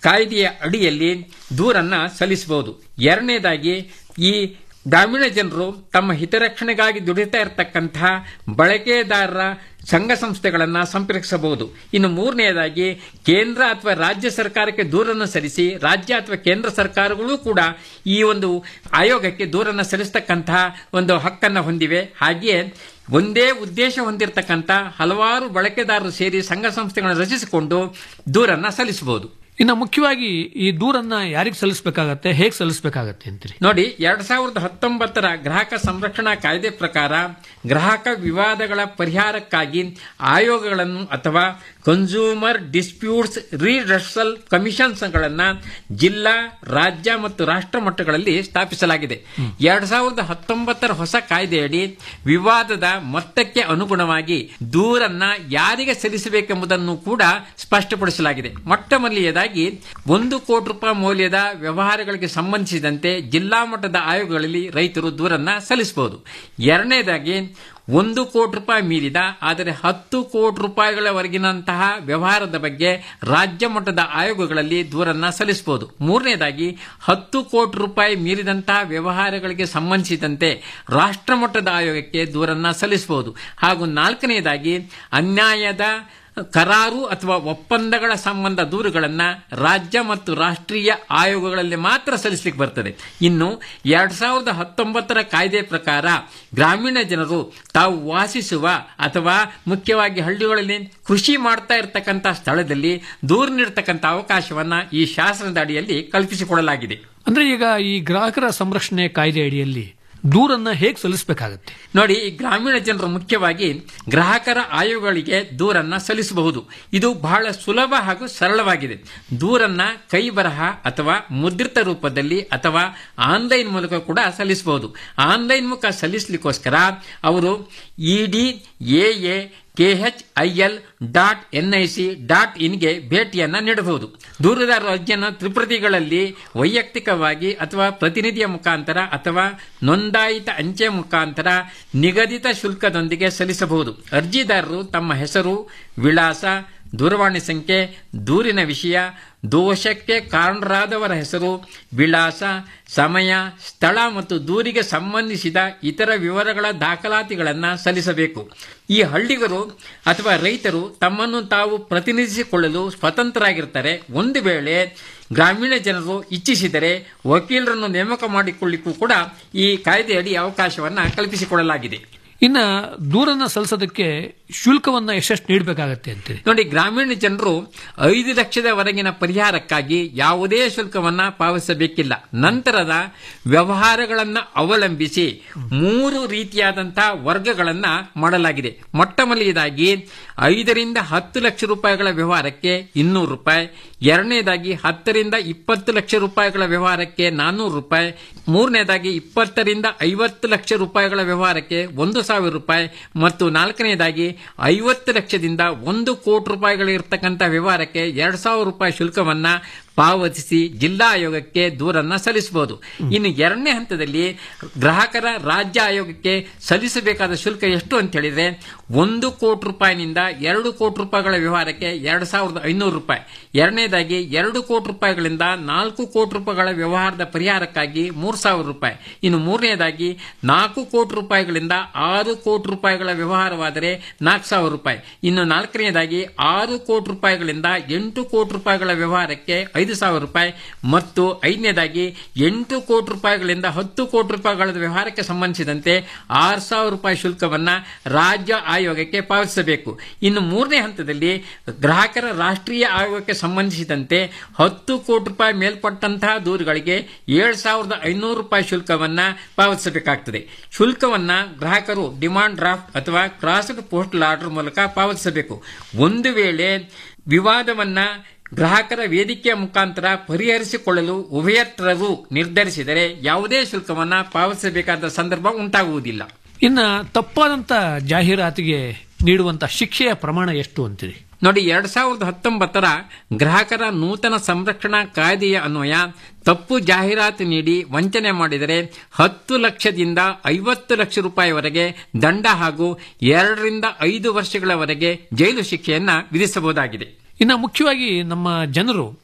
ಕಾಯ್ದೆಯ ಅಡಿಯಲ್ಲಿ ದೂರನ್ನ ಸಲ್ಲಿಸಬಹುದು ಎರಡನೇದಾಗಿ ಈ ಗ್ರಾಮೀಣ ಜನರು ತಮ್ಮ ಹಿತರಕ್ಷಣೆಗಾಗಿ ದುಡಿತಾ ಇರತಕ್ಕಂತಹ ಬಳಕೆದಾರರ ಸಂಘ ಸಂಸ್ಥೆಗಳನ್ನ ಸಂಪರ್ಕಿಸಬಹುದು ಇನ್ನು ಮೂರನೆಯದಾಗಿ ಕೇಂದ್ರ ಅಥವಾ ರಾಜ್ಯ ಸರ್ಕಾರಕ್ಕೆ ದೂರನ್ನು ಸಲ್ಲಿಸಿ ರಾಜ್ಯ ಅಥವಾ ಕೇಂದ್ರ ಸರ್ಕಾರಗಳು ಕೂಡ ಈ ಒಂದು ಆಯೋಗಕ್ಕೆ ದೂರನ್ನು ಸಲ್ಲಿಸತಕ್ಕಂತಹ ಒಂದು ಹಕ್ಕನ್ನು ಹೊಂದಿವೆ ಹಾಗೆಯೇ ಒಂದೇ ಉದ್ದೇಶ ಹೊಂದಿರತಕ್ಕಂಥ ಹಲವಾರು ಬಳಕೆದಾರರು ಸೇರಿ ಸಂಘ ಸಂಸ್ಥೆಗಳನ್ನು ರಚಿಸಿಕೊಂಡು ದೂರನ್ನ ಸಲ್ಲಿಸಬಹುದು ಇನ್ನು ಮುಖ್ಯವಾಗಿ ಈ ದೂರನ್ನ ಯಾರಿಗೆ ಸಲ್ಲಿಸಬೇಕಾಗತ್ತೆ ಹೇಗೆ ಸಲ್ಲಿಸಬೇಕಾಗತ್ತೆ ಅಂತೀರಿ ನೋಡಿ ಎರಡ್ ಸಾವಿರದ ಹತ್ತೊಂಬತ್ತರ ಗ್ರಾಹಕ ಸಂರಕ್ಷಣಾ ಕಾಯ್ದೆ ಪ್ರಕಾರ ಗ್ರಾಹಕ ವಿವಾದಗಳ ಪರಿಹಾರಕ್ಕಾಗಿ ಆಯೋಗಗಳನ್ನು ಅಥವಾ ಕನ್ಸ್ಯೂಮರ್ ಡಿಸ್ಪ್ಯೂಟ್ಸ್ ರಿಡರ್ಸಲ್ ಕಮಿಷನ್ಸ್ಗಳನ್ನ ಜಿಲ್ಲಾ ರಾಜ್ಯ ಮತ್ತು ರಾಷ್ಟ್ರ ಮಟ್ಟಗಳಲ್ಲಿ ಸ್ಥಾಪಿಸಲಾಗಿದೆ ಎರಡ್ ಸಾವಿರದ ಹತ್ತೊಂಬತ್ತರ ಹೊಸ ಕಾಯ್ದೆಯಡಿ ವಿವಾದದ ಮೊತ್ತಕ್ಕೆ ಅನುಗುಣವಾಗಿ ದೂರನ್ನ ಯಾರಿಗೆ ಸಲ್ಲಿಸಬೇಕೆಂಬುದನ್ನು ಕೂಡ ಸ್ಪಷ್ಟಪಡಿಸಲಾಗಿದೆ ಮೊಟ್ಟ ಮೊದಲನೆಯದಾಗಿ ಒಂದು ಕೋಟಿ ರೂಪಾಯಿ ಮೌಲ್ಯದ ವ್ಯವಹಾರಗಳಿಗೆ ಸಂಬಂಧಿಸಿದಂತೆ ಜಿಲ್ಲಾ ಮಟ್ಟದ ಆಯೋಗಗಳಲ್ಲಿ ರೈತರು ದೂರನ್ನ ಸಲ್ಲಿಸಬಹುದು ಎರಡನೇದಾಗಿ ಒಂದು ಕೋಟಿ ರೂಪಾಯಿ ಮೀರಿದ ಆದರೆ ಹತ್ತು ಕೋಟಿ ರೂಪಾಯಿಗಳವರೆಗಿನಂತಹ ವ್ಯವಹಾರದ ಬಗ್ಗೆ ರಾಜ್ಯ ಮಟ್ಟದ ಆಯೋಗಗಳಲ್ಲಿ ದೂರನ್ನ ಸಲ್ಲಿಸಬಹುದು ಮೂರನೇದಾಗಿ ಹತ್ತು ಕೋಟಿ ರೂಪಾಯಿ ಮೀರಿದಂತಹ ವ್ಯವಹಾರಗಳಿಗೆ ಸಂಬಂಧಿಸಿದಂತೆ ರಾಷ್ಟ್ರ ಮಟ್ಟದ ಆಯೋಗಕ್ಕೆ ದೂರನ್ನ ಸಲ್ಲಿಸಬಹುದು ಹಾಗೂ ನಾಲ್ಕನೆಯದಾಗಿ ಅನ್ಯಾಯದ ಕರಾರು ಅಥವಾ ಒಪ್ಪಂದಗಳ ಸಂಬಂಧ ದೂರುಗಳನ್ನು ರಾಜ್ಯ ಮತ್ತು ರಾಷ್ಟ್ರೀಯ ಆಯೋಗಗಳಲ್ಲಿ ಮಾತ್ರ ಸಲ್ಲಿಸಲಿಕ್ಕೆ ಬರ್ತದೆ ಇನ್ನು ಎರಡ್ ಸಾವಿರದ ಹತ್ತೊಂಬತ್ತರ ಕಾಯ್ದೆ ಪ್ರಕಾರ ಗ್ರಾಮೀಣ ಜನರು ತಾವು ವಾಸಿಸುವ ಅಥವಾ ಮುಖ್ಯವಾಗಿ ಹಳ್ಳಿಗಳಲ್ಲಿ ಕೃಷಿ ಮಾಡ್ತಾ ಇರತಕ್ಕಂಥ ಸ್ಥಳದಲ್ಲಿ ದೂರು ನೀಡತಕ್ಕಂಥ ಅವಕಾಶವನ್ನ ಈ ಶಾಸನದ ಅಡಿಯಲ್ಲಿ ಕಲ್ಪಿಸಿಕೊಡಲಾಗಿದೆ ಅಂದ್ರೆ ಈಗ ಈ ಗ್ರಾಹಕರ ಸಂರಕ್ಷಣೆ ಕಾಯ್ದೆ ಅಡಿಯಲ್ಲಿ ದೂರನ್ನ ಹೇಗೆ ಸಲ್ಲಿಸಬೇಕಾಗತ್ತೆ ನೋಡಿ ಈ ಗ್ರಾಮೀಣ ಜನರು ಮುಖ್ಯವಾಗಿ ಗ್ರಾಹಕರ ಆಯೋಗಗಳಿಗೆ ದೂರನ್ನ ಸಲ್ಲಿಸಬಹುದು ಇದು ಬಹಳ ಸುಲಭ ಹಾಗೂ ಸರಳವಾಗಿದೆ ದೂರನ್ನ ಕೈ ಬರಹ ಅಥವಾ ಮುದ್ರಿತ ರೂಪದಲ್ಲಿ ಅಥವಾ ಆನ್ಲೈನ್ ಮೂಲಕ ಕೂಡ ಸಲ್ಲಿಸಬಹುದು ಆನ್ಲೈನ್ ಮುಖ ಸಲ್ಲಿಸಲಿಕ್ಕೋಸ್ಕರ ಅವರು ED AA KHIL dot NIC dot ಇನ್ಗೆ ಭೇಟಿಯನ್ನ ನೀಡಬಹುದು ದೂರುದಾರ ಅರ್ಜಿಯನ್ನು ತ್ರಿಪ್ರತಿಗಳಲ್ಲಿ ವೈಯಕ್ತಿಕವಾಗಿ ಅಥವಾ ಪ್ರತಿನಿಧಿಯ ಮುಖಾಂತರ ಅಥವಾ ನೋಂದಾಯಿತ ಅಂಚೆ ಮುಖಾಂತರ ನಿಗದಿತ ಶುಲ್ಕದೊಂದಿಗೆ ಸಲ್ಲಿಸಬಹುದು ಅರ್ಜಿದಾರರು ತಮ್ಮ ಹೆಸರು ವಿಳಾಸ ದೂರವಾಣಿ ಸಂಖ್ಯೆ ದೂರಿನ ವಿಷಯ ದೋಷಕ್ಕೆ ಕಾರಣರಾದವರ ಹೆಸರು ವಿಳಾಸ ಸಮಯ ಸ್ಥಳ ಮತ್ತು ದೂರಿಗೆ ಸಂಬಂಧಿಸಿದ ಇತರ ವಿವರಗಳ ದಾಖಲಾತಿಗಳನ್ನು ಸಲ್ಲಿಸಬೇಕು ಈ ಹಳ್ಳಿಗರು ಅಥವಾ ರೈತರು ತಮ್ಮನ್ನು ತಾವು ಪ್ರತಿನಿಧಿಸಿಕೊಳ್ಳಲು ಸ್ವತಂತ್ರರಾಗಿರ್ತಾರೆ ಒಂದು ವೇಳೆ ಗ್ರಾಮೀಣ ಜನರು ಇಚ್ಛಿಸಿದರೆ ವಕೀಲರನ್ನು ನೇಮಕ ಮಾಡಿಕೊಳ್ಳಿಕ್ಕೂ ಕೂಡ ಈ ಕಾಯ್ದೆಯಡಿ ಅವಕಾಶವನ್ನ ಕಲ್ಪಿಸಿಕೊಡಲಾಗಿದೆ ಇನ್ನ ದೂರನ್ನ ಸಲ್ಲಿಸೋದಕ್ಕೆ ಶುಲ್ಕವನ್ನ ಎಷ್ಟೆಷ್ಟು ನೀಡಬೇಕಾಗತ್ತೆ ಅಂತೀರಿ ನೋಡಿ ಗ್ರಾಮೀಣ ಜನರು ಐದು ಲಕ್ಷದವರೆಗಿನ ಪರಿಹಾರಕ್ಕಾಗಿ ಯಾವುದೇ ಶುಲ್ಕವನ್ನ ಪಾವತಿಸಬೇಕಿಲ್ಲ ನಂತರದ ವ್ಯವಹಾರಗಳನ್ನ ಅವಲಂಬಿಸಿ ಮೂರು ರೀತಿಯಾದಂತಹ ವರ್ಗಗಳನ್ನ ಮಾಡಲಾಗಿದೆ ಮೊಟ್ಟ ಮೊದಲನೇದಾಗಿ ಐದರಿಂದ ಹತ್ತು ಲಕ್ಷ ರೂಪಾಯಿಗಳ ವ್ಯವಹಾರಕ್ಕೆ ಇನ್ನೂರು ರೂಪಾಯಿ ಎರಡನೇದಾಗಿ ಹತ್ತರಿಂದ ಇಪ್ಪತ್ತು ಲಕ್ಷ ರೂಪಾಯಿಗಳ ವ್ಯವಹಾರಕ್ಕೆ ನಾನ್ನೂರು ರೂಪಾಯಿ ಮೂರನೇದಾಗಿ ಇಪ್ಪತ್ತರಿಂದ ಐವತ್ತು ಲಕ್ಷ ರೂಪಾಯಿಗಳ ವ್ಯವಹಾರಕ್ಕೆ ಒಂದು ಸಾವಿರ ರೂಪಾಯಿ ಮತ್ತು ನಾಲ್ಕನೇದಾಗಿ ಐವತ್ತು ಲಕ್ಷದಿಂದ ಒಂದು ಕೋಟಿ ರೂಪಾಯಿಗಳಿರ್ತಕ್ಕಂಥ ವ್ಯವಹಾರಕ್ಕೆ ಎರಡು ಸಾವಿರ ರೂಪಾಯಿ ಶುಲ್ಕವನ್ನ ಪಾವತಿಸಿ ಜಿಲ್ಲಾ ಆಯೋಗಕ್ಕೆ ದೂರನ್ನ ಸಲ್ಲಿಸಬಹುದು ಇನ್ನು ಎರಡನೇ ಹಂತದಲ್ಲಿ ಗ್ರಾಹಕರ ರಾಜ್ಯ ಆಯೋಗಕ್ಕೆ ಸಲ್ಲಿಸಬೇಕಾದ ಶುಲ್ಕ ಎಷ್ಟು ಅಂತ ಹೇಳಿದ್ರೆ ಒಂದು ಕೋಟಿ ರೂಪಾಯಿನಿಂದ ಎರಡು ಕೋಟಿ ರೂಪಾಯಿಗಳ ವ್ಯವಹಾರಕ್ಕೆ ಎರಡು ಸಾವಿರದ ಐನೂರು ರೂಪಾಯಿ ಎರಡನೇದಾಗಿ ಎರಡು ಕೋಟಿ ರೂಪಾಯಿಗಳಿಂದ ನಾಲ್ಕು ಕೋಟಿ ರೂಪಾಯಿಗಳ ವ್ಯವಹಾರದ ಪರಿಹಾರಕ್ಕಾಗಿ ಮೂರು ಸಾವಿರ ರೂಪಾಯಿ ಇನ್ನು ಮೂರನೇದಾಗಿ ನಾಲ್ಕು ಕೋಟಿ ರೂಪಾಯಿಗಳಿಂದ ಆರು ಕೋಟಿ ರೂಪಾಯಿಗಳ ವ್ಯವಹಾರವಾದರೆ ನಾಲ್ಕು ಸಾವಿರ ರೂಪಾಯಿ ಇನ್ನು ನಾಲ್ಕನೇದಾಗಿ ಆರು ಕೋಟಿ ರೂಪಾಯಿಗಳಿಂದ ಎಂಟು ಕೋಟಿ ರೂಪಾಯಿಗಳ ವ್ಯವಹಾರಕ್ಕೆ ಐದು ಸಾವಿರ ರೂಪಾಯಿ ಮತ್ತು ಐದನೇದಾಗಿ ಎಂಟು ಕೋಟಿ ರೂಪಾಯಿಗಳಿಂದ ಹತ್ತು ಕೋಟಿ ರೂಪಾಯಿಗಳ ವ್ಯವಹಾರಕ್ಕೆ ಸಂಬಂಧಿಸಿದಂತೆ ಆರು ಸಾವಿರ ರೂಪಾಯಿ ಶುಲ್ಕವನ್ನ ರಾಜ್ಯ ಆಯೋಗಕ್ಕೆ ಪಾವತಿಸಬೇಕು ಇನ್ನು ಮೂರನೇ ಹಂತದಲ್ಲಿ ಗ್ರಾಹಕರ ರಾಷ್ಟ್ರೀಯ ಆಯೋಗಕ್ಕೆ ಸಂಬಂಧಿಸಿದಂತೆ ಹತ್ತು ಕೋಟಿ ರೂಪಾಯಿ ಮೇಲ್ಪಟ್ಟಂತಹ ದೂರುಗಳಿಗೆ ಏಳು ಸಾವಿರದ ಐನೂರು ರೂಪಾಯಿ ಶುಲ್ಕವನ್ನ ಪಾವತಿಸಬೇಕಾಗ್ತದೆ ಶುಲ್ಕವನ್ನ ಗ್ರಾಹಕರು ಡಿಮಾಂಡ್ ಡ್ರಾಫ್ಟ್ ಅಥವಾ ಕ್ರಾಸ್ಡ್ ಪೋಸ್ಟಲ್ ಆರ್ಡರ್ ಮೂಲಕ ಪಾವತಿಸಬೇಕು ಒಂದು ವೇಳೆ ವಿವಾದವನ್ನ ಗ್ರಾಹಕರ ವೇದಿಕೆಯ ಮುಖಾಂತರ ಪರಿಹರಿಸಿಕೊಳ್ಳಲು ಉಭಯತ್ರರು ನಿರ್ಧರಿಸಿದರೆ ಯಾವುದೇ ಶುಲ್ಕವನ್ನ ಪಾವತಿಸಬೇಕಾದ ಸಂದರ್ಭ ಉಂಟಾಗುವುದಿಲ್ಲ ಇನ್ನ ತಪ್ಪಾದಂತ ಜಾಹೀರಾತಿಗೆ ನೀಡುವಂತ ಶಿಕ್ಷೆಯ ಪ್ರಮಾಣ ಎಷ್ಟು ಅಂತೀರಿ ನೋಡಿ ಎರಡ್ ಸಾವಿರದ ಹತ್ತೊಂಬತ್ತರ ಗ್ರಾಹಕರ ನೂತನ ಸಂರಕ್ಷಣಾ ಕಾಯ್ದೆಯ ಅನ್ವಯ ತಪ್ಪು ಜಾಹೀರಾತು ನೀಡಿ ವಂಚನೆ ಮಾಡಿದರೆ ಹತ್ತು ಲಕ್ಷದಿಂದ ಐವತ್ತು ಲಕ್ಷ ರೂಪಾಯಿವರೆಗೆ ದಂಡ ಹಾಗೂ ಎರಡರಿಂದ ಐದು ವರ್ಷಗಳವರೆಗೆ ಜೈಲು ಶಿಕ್ಷೆಯನ್ನ ವಿಧಿಸಬಹುದಾಗಿದೆ ಇನ್ನು ಮುಖ್ಯವಾಗಿ ನಮ್ಮ ಜನರು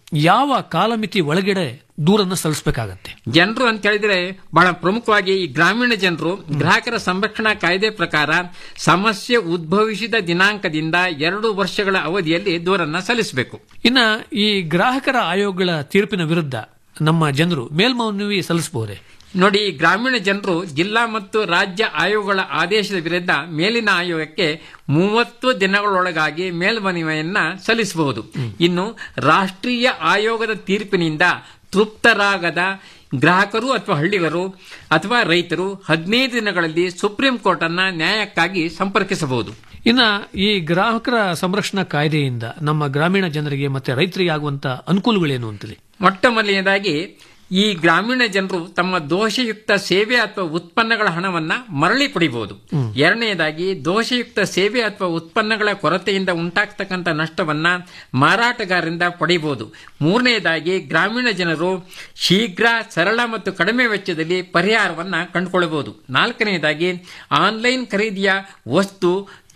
ಯಾವ ಕಾಲಮಿತಿ ಒಳಗಡೆ ದೂರನ್ನ ಸಲ್ಲಿಸಬೇಕಾಗತ್ತೆ ಜನರು ಅಂತ ಹೇಳಿದ್ರೆ ಬಹಳ ಪ್ರಮುಖವಾಗಿ ಈ ಗ್ರಾಮೀಣ ಜನರು ಗ್ರಾಹಕರ ಸಂರಕ್ಷಣಾ ಕಾಯ್ದೆ ಪ್ರಕಾರ ಸಮಸ್ಯೆ ಉದ್ಭವಿಸಿದ ದಿನಾಂಕದಿಂದ ಎರಡು ವರ್ಷಗಳ ಅವಧಿಯಲ್ಲಿ ದೂರನ್ನ ಸಲ್ಲಿಸಬೇಕು ಇನ್ನ ಈ ಗ್ರಾಹಕರ ಆಯೋಗಗಳ ತೀರ್ಪಿನ ವಿರುದ್ಧ ನಮ್ಮ ಜನರು ಮೇಲ್ಮನವಿ ಸಲ್ಲಿಸಬಹುದೇ ನೋಡಿ ಈ ಗ್ರಾಮೀಣ ಜನರು ಜಿಲ್ಲಾ ಮತ್ತು ರಾಜ್ಯ ಆಯೋಗಗಳ ಆದೇಶದ ವಿರುದ್ಧ ಮೇಲಿನ ಆಯೋಗಕ್ಕೆ ಮೂವತ್ತು ದಿನಗಳೊಳಗಾಗಿ ಮೇಲ್ಮನವಿಯನ್ನ ಸಲ್ಲಿಸಬಹುದು ಇನ್ನು ರಾಷ್ಟ್ರೀಯ ಆಯೋಗದ ತೀರ್ಪಿನಿಂದ ತೃಪ್ತರಾಗದ ಗ್ರಾಹಕರು ಅಥವಾ ಹಳ್ಳಿಗರು ಅಥವಾ ರೈತರು ಹದಿನೈದು ದಿನಗಳಲ್ಲಿ ಸುಪ್ರೀಂ ಕೋರ್ಟ್ ಅನ್ನ ನ್ಯಾಯಕ್ಕಾಗಿ ಸಂಪರ್ಕಿಸಬಹುದು ಇನ್ನ ಈ ಗ್ರಾಹಕರ ಸಂರಕ್ಷಣಾ ಕಾಯ್ದೆಯಿಂದ ನಮ್ಮ ಗ್ರಾಮೀಣ ಜನರಿಗೆ ಮತ್ತೆ ರೈತರಿಗೆ ಆಗುವಂತ ಅನುಕೂಲಗಳೇನು ಅಂತೇಳಿ ಮೊಟ್ಟ ಮೊದಲನೇದಾಗಿ ಈ ಗ್ರಾಮೀಣ ಜನರು ತಮ್ಮ ದೋಷಯುಕ್ತ ಸೇವೆ ಅಥವಾ ಉತ್ಪನ್ನಗಳ ಹಣವನ್ನ ಮರಳಿ ಪಡಿಬಹುದು ಎರಡನೆಯದಾಗಿ ದೋಷಯುಕ್ತ ಸೇವೆ ಅಥವಾ ಉತ್ಪನ್ನಗಳ ಕೊರತೆಯಿಂದ ಉಂಟಾಗ್ತಕ್ಕಂಥ ನಷ್ಟವನ್ನ ಮಾರಾಟಗಾರರಿಂದ ಪಡೆಯಬಹುದು ಮೂರನೆಯದಾಗಿ ಗ್ರಾಮೀಣ ಜನರು ಶೀಘ್ರ ಸರಳ ಮತ್ತು ಕಡಿಮೆ ವೆಚ್ಚದಲ್ಲಿ ಪರಿಹಾರವನ್ನ ಕಂಡುಕೊಳ್ಳಬಹುದು ನಾಲ್ಕನೆಯದಾಗಿ ಆನ್ಲೈನ್ ಖರೀದಿಯ ವಸ್ತು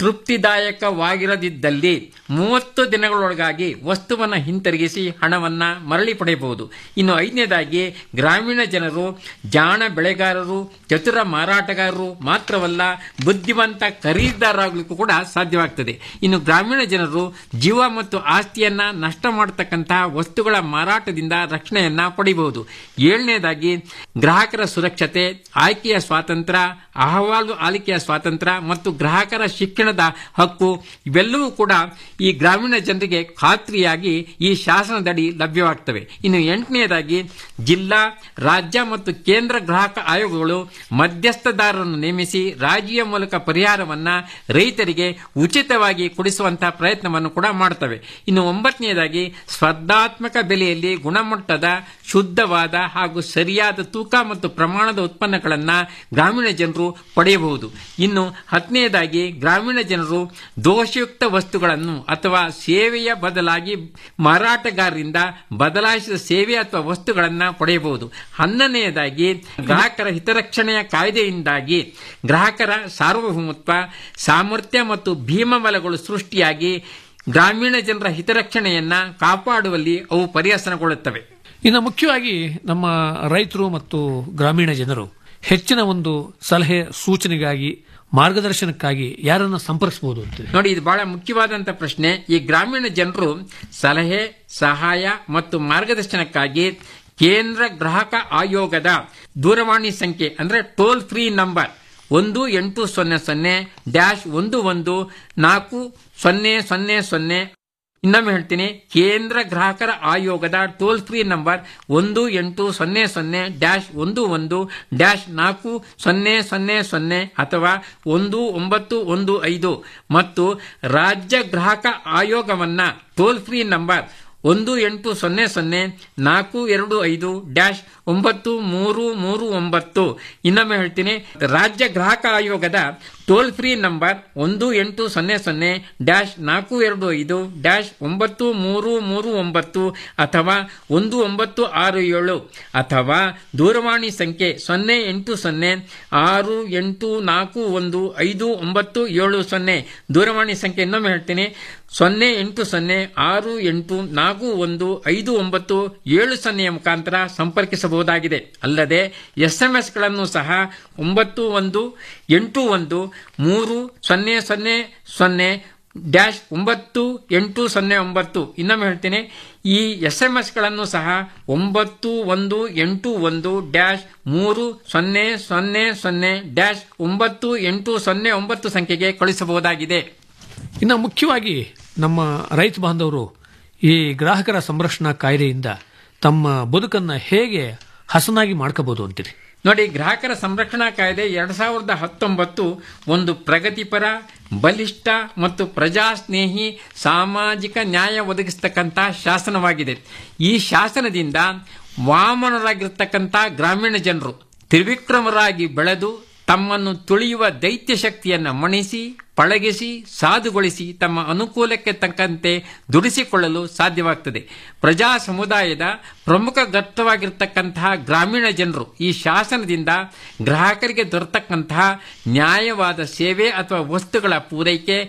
ತೃಪ್ತಿದಾಯಕವಾಗಿರದಿದ್ದಲ್ಲಿ ಮೂವತ್ತು ದಿನಗಳೊಳಗಾಗಿ ವಸ್ತುವನ್ನು ಹಿಂತಿರುಗಿಸಿ ಹಣವನ್ನ ಮರಳಿ ಪಡೆಯಬಹುದು ಇನ್ನು ಐದನೇದಾಗಿ ಗ್ರಾಮೀಣ ಜನರು ಜಾಣ ಬೆಳೆಗಾರರು ಚತುರ ಮಾರಾಟಗಾರರು ಮಾತ್ರವಲ್ಲ ಬುದ್ಧಿವಂತ ಖರೀದಿದಾರರಾಗಲಿಕ್ಕೂ ಕೂಡ ಸಾಧ್ಯವಾಗ್ತದೆ ಇನ್ನು ಗ್ರಾಮೀಣ ಜನರು ಜೀವ ಮತ್ತು ಆಸ್ತಿಯನ್ನ ನಷ್ಟ ಮಾಡತಕ್ಕಂತಹ ವಸ್ತುಗಳ ಮಾರಾಟದಿಂದ ರಕ್ಷಣೆಯನ್ನ ಪಡೆಯಬಹುದು ಏಳನೇದಾಗಿ ಗ್ರಾಹಕರ ಸುರಕ್ಷತೆ ಆಯ್ಕೆಯ ಸ್ವಾತಂತ್ರ್ಯ ಅಹವಾಲು ಆಲಿಕೆಯ ಸ್ವಾತಂತ್ರ್ಯ ಮತ್ತು ಗ್ರಾಹಕರ ಶಿಕ್ಷಣದ ಹಕ್ಕು ಇವೆಲ್ಲವೂ ಕೂಡ ಈ ಗ್ರಾಮೀಣ ಜನರಿಗೆ ಖಾತ್ರಿಯಾಗಿ ಈ ಶಾಸನದಡಿ ಲಭ್ಯವಾಗ್ತವೆ ಇನ್ನು ಎಂಟನೆಯದಾಗಿ ಜಿಲ್ಲಾ ರಾಜ್ಯ ಮತ್ತು ಕೇಂದ್ರ ಗ್ರಾಹಕ ಆಯೋಗಗಳು ಮಧ್ಯಸ್ಥದಾರರನ್ನು ನೇಮಿಸಿ ರಾಜಿಯ ಮೂಲಕ ಪರಿಹಾರವನ್ನ ರೈತರಿಗೆ ಉಚಿತವಾಗಿ ಕೊಡಿಸುವಂತಹ ಪ್ರಯತ್ನವನ್ನು ಕೂಡ ಮಾಡ್ತವೆ ಇನ್ನು ಒಂಬತ್ತನೆಯದಾಗಿ ಸ್ಪರ್ಧಾತ್ಮಕ ಬೆಲೆಯಲ್ಲಿ ಗುಣಮಟ್ಟದ ಶುದ್ಧವಾದ ಹಾಗೂ ಸರಿಯಾದ ತೂಕ ಮತ್ತು ಪ್ರಮಾಣದ ಉತ್ಪನ್ನಗಳನ್ನ ಗ್ರಾಮೀಣ ಜನರು ಪಡೆಯಬಹುದು ಇನ್ನು ಹತ್ತನೆಯದಾಗಿ ಗ್ರಾಮೀಣ ಜನರು ದೋಷಯುಕ್ತ ವಸ್ತುಗಳನ್ನು ಅಥವಾ ಸೇವೆಯ ಬದಲಾಗಿ ಮಾರಾಟಗಾರರಿಂದ ಬದಲಾಯಿಸಿದ ಸೇವೆ ಅಥವಾ ವಸ್ತುಗಳನ್ನು ಪಡೆಯಬಹುದು ಹನ್ನನೆಯದಾಗಿ ಗ್ರಾಹಕರ ಹಿತರಕ್ಷಣೆಯ ಕಾಯ್ದೆಯಿಂದಾಗಿ ಗ್ರಾಹಕರ ಸಾರ್ವಭೌಮತ್ವ ಸಾಮರ್ಥ್ಯ ಮತ್ತು ಭೀಮಬಲಗಳು ಸೃಷ್ಟಿಯಾಗಿ ಗ್ರಾಮೀಣ ಜನರ ಹಿತರಕ್ಷಣೆಯನ್ನ ಕಾಪಾಡುವಲ್ಲಿ ಅವು ಪರಿಹಸನಗೊಳ್ಳುತ್ತವೆ ಇನ್ನು ಮುಖ್ಯವಾಗಿ ನಮ್ಮ ರೈತರು ಮತ್ತು ಗ್ರಾಮೀಣ ಜನರು ಹೆಚ್ಚಿನ ಒಂದು ಸಲಹೆ ಸೂಚನೆಗಾಗಿ ಮಾರ್ಗದರ್ಶನಕ್ಕಾಗಿ ಯಾರನ್ನ ಸಂಪರ್ಕಿಸಬಹುದು ಅಂತ ನೋಡಿ ಇದು ಬಹಳ ಮುಖ್ಯವಾದಂತ ಪ್ರಶ್ನೆ ಈ ಗ್ರಾಮೀಣ ಜನರು ಸಲಹೆ ಸಹಾಯ ಮತ್ತು ಮಾರ್ಗದರ್ಶನಕ್ಕಾಗಿ ಕೇಂದ್ರ ಗ್ರಾಹಕ ಆಯೋಗದ ದೂರವಾಣಿ ಸಂಖ್ಯೆ ಅಂದ್ರೆ ಟೋಲ್ ಫ್ರೀ ನಂಬರ್ ಒಂದು ಎಂಟು ಸೊನ್ನೆ ಸೊನ್ನೆ ಡ್ಯಾಶ್ ಒಂದು ಒಂದು ನಾಲ್ಕು ಸೊನ್ನೆ ಸೊನ್ನೆ ಸೊನ್ನೆ ಇನ್ನೊಮ್ಮೆ ಹೇಳ್ತೀನಿ ಕೇಂದ್ರ ಗ್ರಾಹಕರ ಆಯೋಗದ ಟೋಲ್ ಫ್ರೀ ನಂಬರ್ ಒಂದು ಎಂಟು ಸೊನ್ನೆ ಸೊನ್ನೆ ಡ್ಯಾಶ್ ಒಂದು ಒಂದು ಡ್ಯಾಶ್ ನಾಲ್ಕು ಸೊನ್ನೆ ಸೊನ್ನೆ ಸೊನ್ನೆ ಅಥವಾ ಒಂದು ಒಂಬತ್ತು ಒಂದು ಐದು ಮತ್ತು ರಾಜ್ಯ ಗ್ರಾಹಕ ಆಯೋಗವನ್ನ ಟೋಲ್ ಫ್ರೀ ನಂಬರ್ ಒಂದು ಎಂಟು ಸೊನ್ನೆ ಸೊನ್ನೆ ನಾಲ್ಕು ಎರಡು ಐದು ಡ್ಯಾಶ್ ಒಂಬತ್ತು ಮೂರು ಮೂರು ಒಂಬತ್ತು ಇನ್ನೊಮ್ಮೆ ಹೇಳ್ತೀನಿ ರಾಜ್ಯ ಗ್ರಾಹಕ ಆಯೋಗದ ಟೋಲ್ ಫ್ರೀ ನಂಬರ್ ಒಂದು ಎಂಟು ಸೊನ್ನೆ ಸೊನ್ನೆ ಡ್ಯಾಶ್ ನಾಲ್ಕು ಎರಡು ಐದು ಡ್ಯಾಶ್ ಒಂಬತ್ತು ಮೂರು ಮೂರು ಒಂಬತ್ತು ಅಥವಾ ಒಂದು ಒಂಬತ್ತು ಆರು ಏಳು ಅಥವಾ ದೂರವಾಣಿ ಸಂಖ್ಯೆ ಸೊನ್ನೆ ಎಂಟು ಸೊನ್ನೆ ಆರು ಎಂಟು ನಾಲ್ಕು ಒಂದು ಐದು ಒಂಬತ್ತು ಏಳು ಸೊನ್ನೆ ದೂರವಾಣಿ ಸಂಖ್ಯೆ ಇನ್ನೊಮ್ಮೆ ಹೇಳ್ತೀನಿ ಸೊನ್ನೆ ಎಂಟು ಸೊನ್ನೆ ಆರು ಎಂಟು ನಾಲ್ಕು ಒಂದು ಐದು ಒಂಬತ್ತು ಏಳು ಸೊನ್ನೆಯ ಮುಖಾಂತರ ಸಂಪರ್ಕಿಸಬಹುದಾಗಿದೆ ಅಲ್ಲದೆ ಎಸ್ಎಂಎಸ್ಗಳನ್ನು ಸಹ ಒಂಬತ್ತು ಒಂದು ಎಂಟು ಒಂದು ಮೂರು ಸೊನ್ನೆ ಸೊನ್ನೆ ಸೊನ್ನೆ ಡ್ಯಾಶ್ ಒಂಬತ್ತು ಎಂಟು ಸೊನ್ನೆ ಒಂಬತ್ತು ಇನ್ನೊಮ್ಮೆ ಹೇಳ್ತೀನಿ ಈ ಎಸ್ ಎಂ ಎಸ್ಗಳನ್ನು ಸಹ ಒಂಬತ್ತು ಒಂದು ಎಂಟು ಒಂದು ಡ್ಯಾಶ್ ಮೂರು ಸೊನ್ನೆ ಸೊನ್ನೆ ಸೊನ್ನೆ ಡ್ಯಾಶ್ ಒಂಬತ್ತು ಎಂಟು ಸೊನ್ನೆ ಒಂಬತ್ತು ಸಂಖ್ಯೆಗೆ ಕಳಿಸಬಹುದಾಗಿದೆ ಇನ್ನು ಮುಖ್ಯವಾಗಿ ನಮ್ಮ ರೈತ ಬಾಂಧವರು ಈ ಗ್ರಾಹಕರ ಸಂರಕ್ಷಣಾ ಕಾಯ್ದೆಯಿಂದ ತಮ್ಮ ಬದುಕನ್ನ ಹೇಗೆ ಹಸನಾಗಿ ಮಾಡ್ಕೋಬಹುದು ಅಂತೀರಿ ನೋಡಿ ಗ್ರಾಹಕರ ಸಂರಕ್ಷಣಾ ಕಾಯ್ದೆ ಎರಡ್ ಸಾವಿರದ ಹತ್ತೊಂಬತ್ತು ಒಂದು ಪ್ರಗತಿಪರ ಬಲಿಷ್ಠ ಮತ್ತು ಪ್ರಜಾಸ್ನೇಹಿ ಸಾಮಾಜಿಕ ನ್ಯಾಯ ಒದಗಿಸ್ತಕ್ಕಂಥ ಶಾಸನವಾಗಿದೆ ಈ ಶಾಸನದಿಂದ ವಾಮನರಾಗಿರ್ತಕ್ಕಂಥ ಗ್ರಾಮೀಣ ಜನರು ತ್ರಿವಿಕ್ರಮರಾಗಿ ಬೆಳೆದು ತಮ್ಮನ್ನು ತುಳಿಯುವ ದೈತ್ಯ ಶಕ್ತಿಯನ್ನ ಮಣಿಸಿ ಪಳಗಿಸಿ ಸಾಧುಗೊಳಿಸಿ ತಮ್ಮ ಅನುಕೂಲಕ್ಕೆ ತಕ್ಕಂತೆ ದುಡಿಸಿಕೊಳ್ಳಲು ಸಾಧ್ಯವಾಗ್ತದೆ ಪ್ರಜಾ ಸಮುದಾಯದ ಪ್ರಮುಖ ಘಟ್ಟವಾಗಿರ್ತಕ್ಕಂತಹ ಗ್ರಾಮೀಣ ಜನರು ಈ ಶಾಸನದಿಂದ ಗ್ರಾಹಕರಿಗೆ ದೊರೆತಕ್ಕಂತಹ ನ್ಯಾಯವಾದ ಸೇವೆ ಅಥವಾ ವಸ್ತುಗಳ ಪೂರೈಕೆ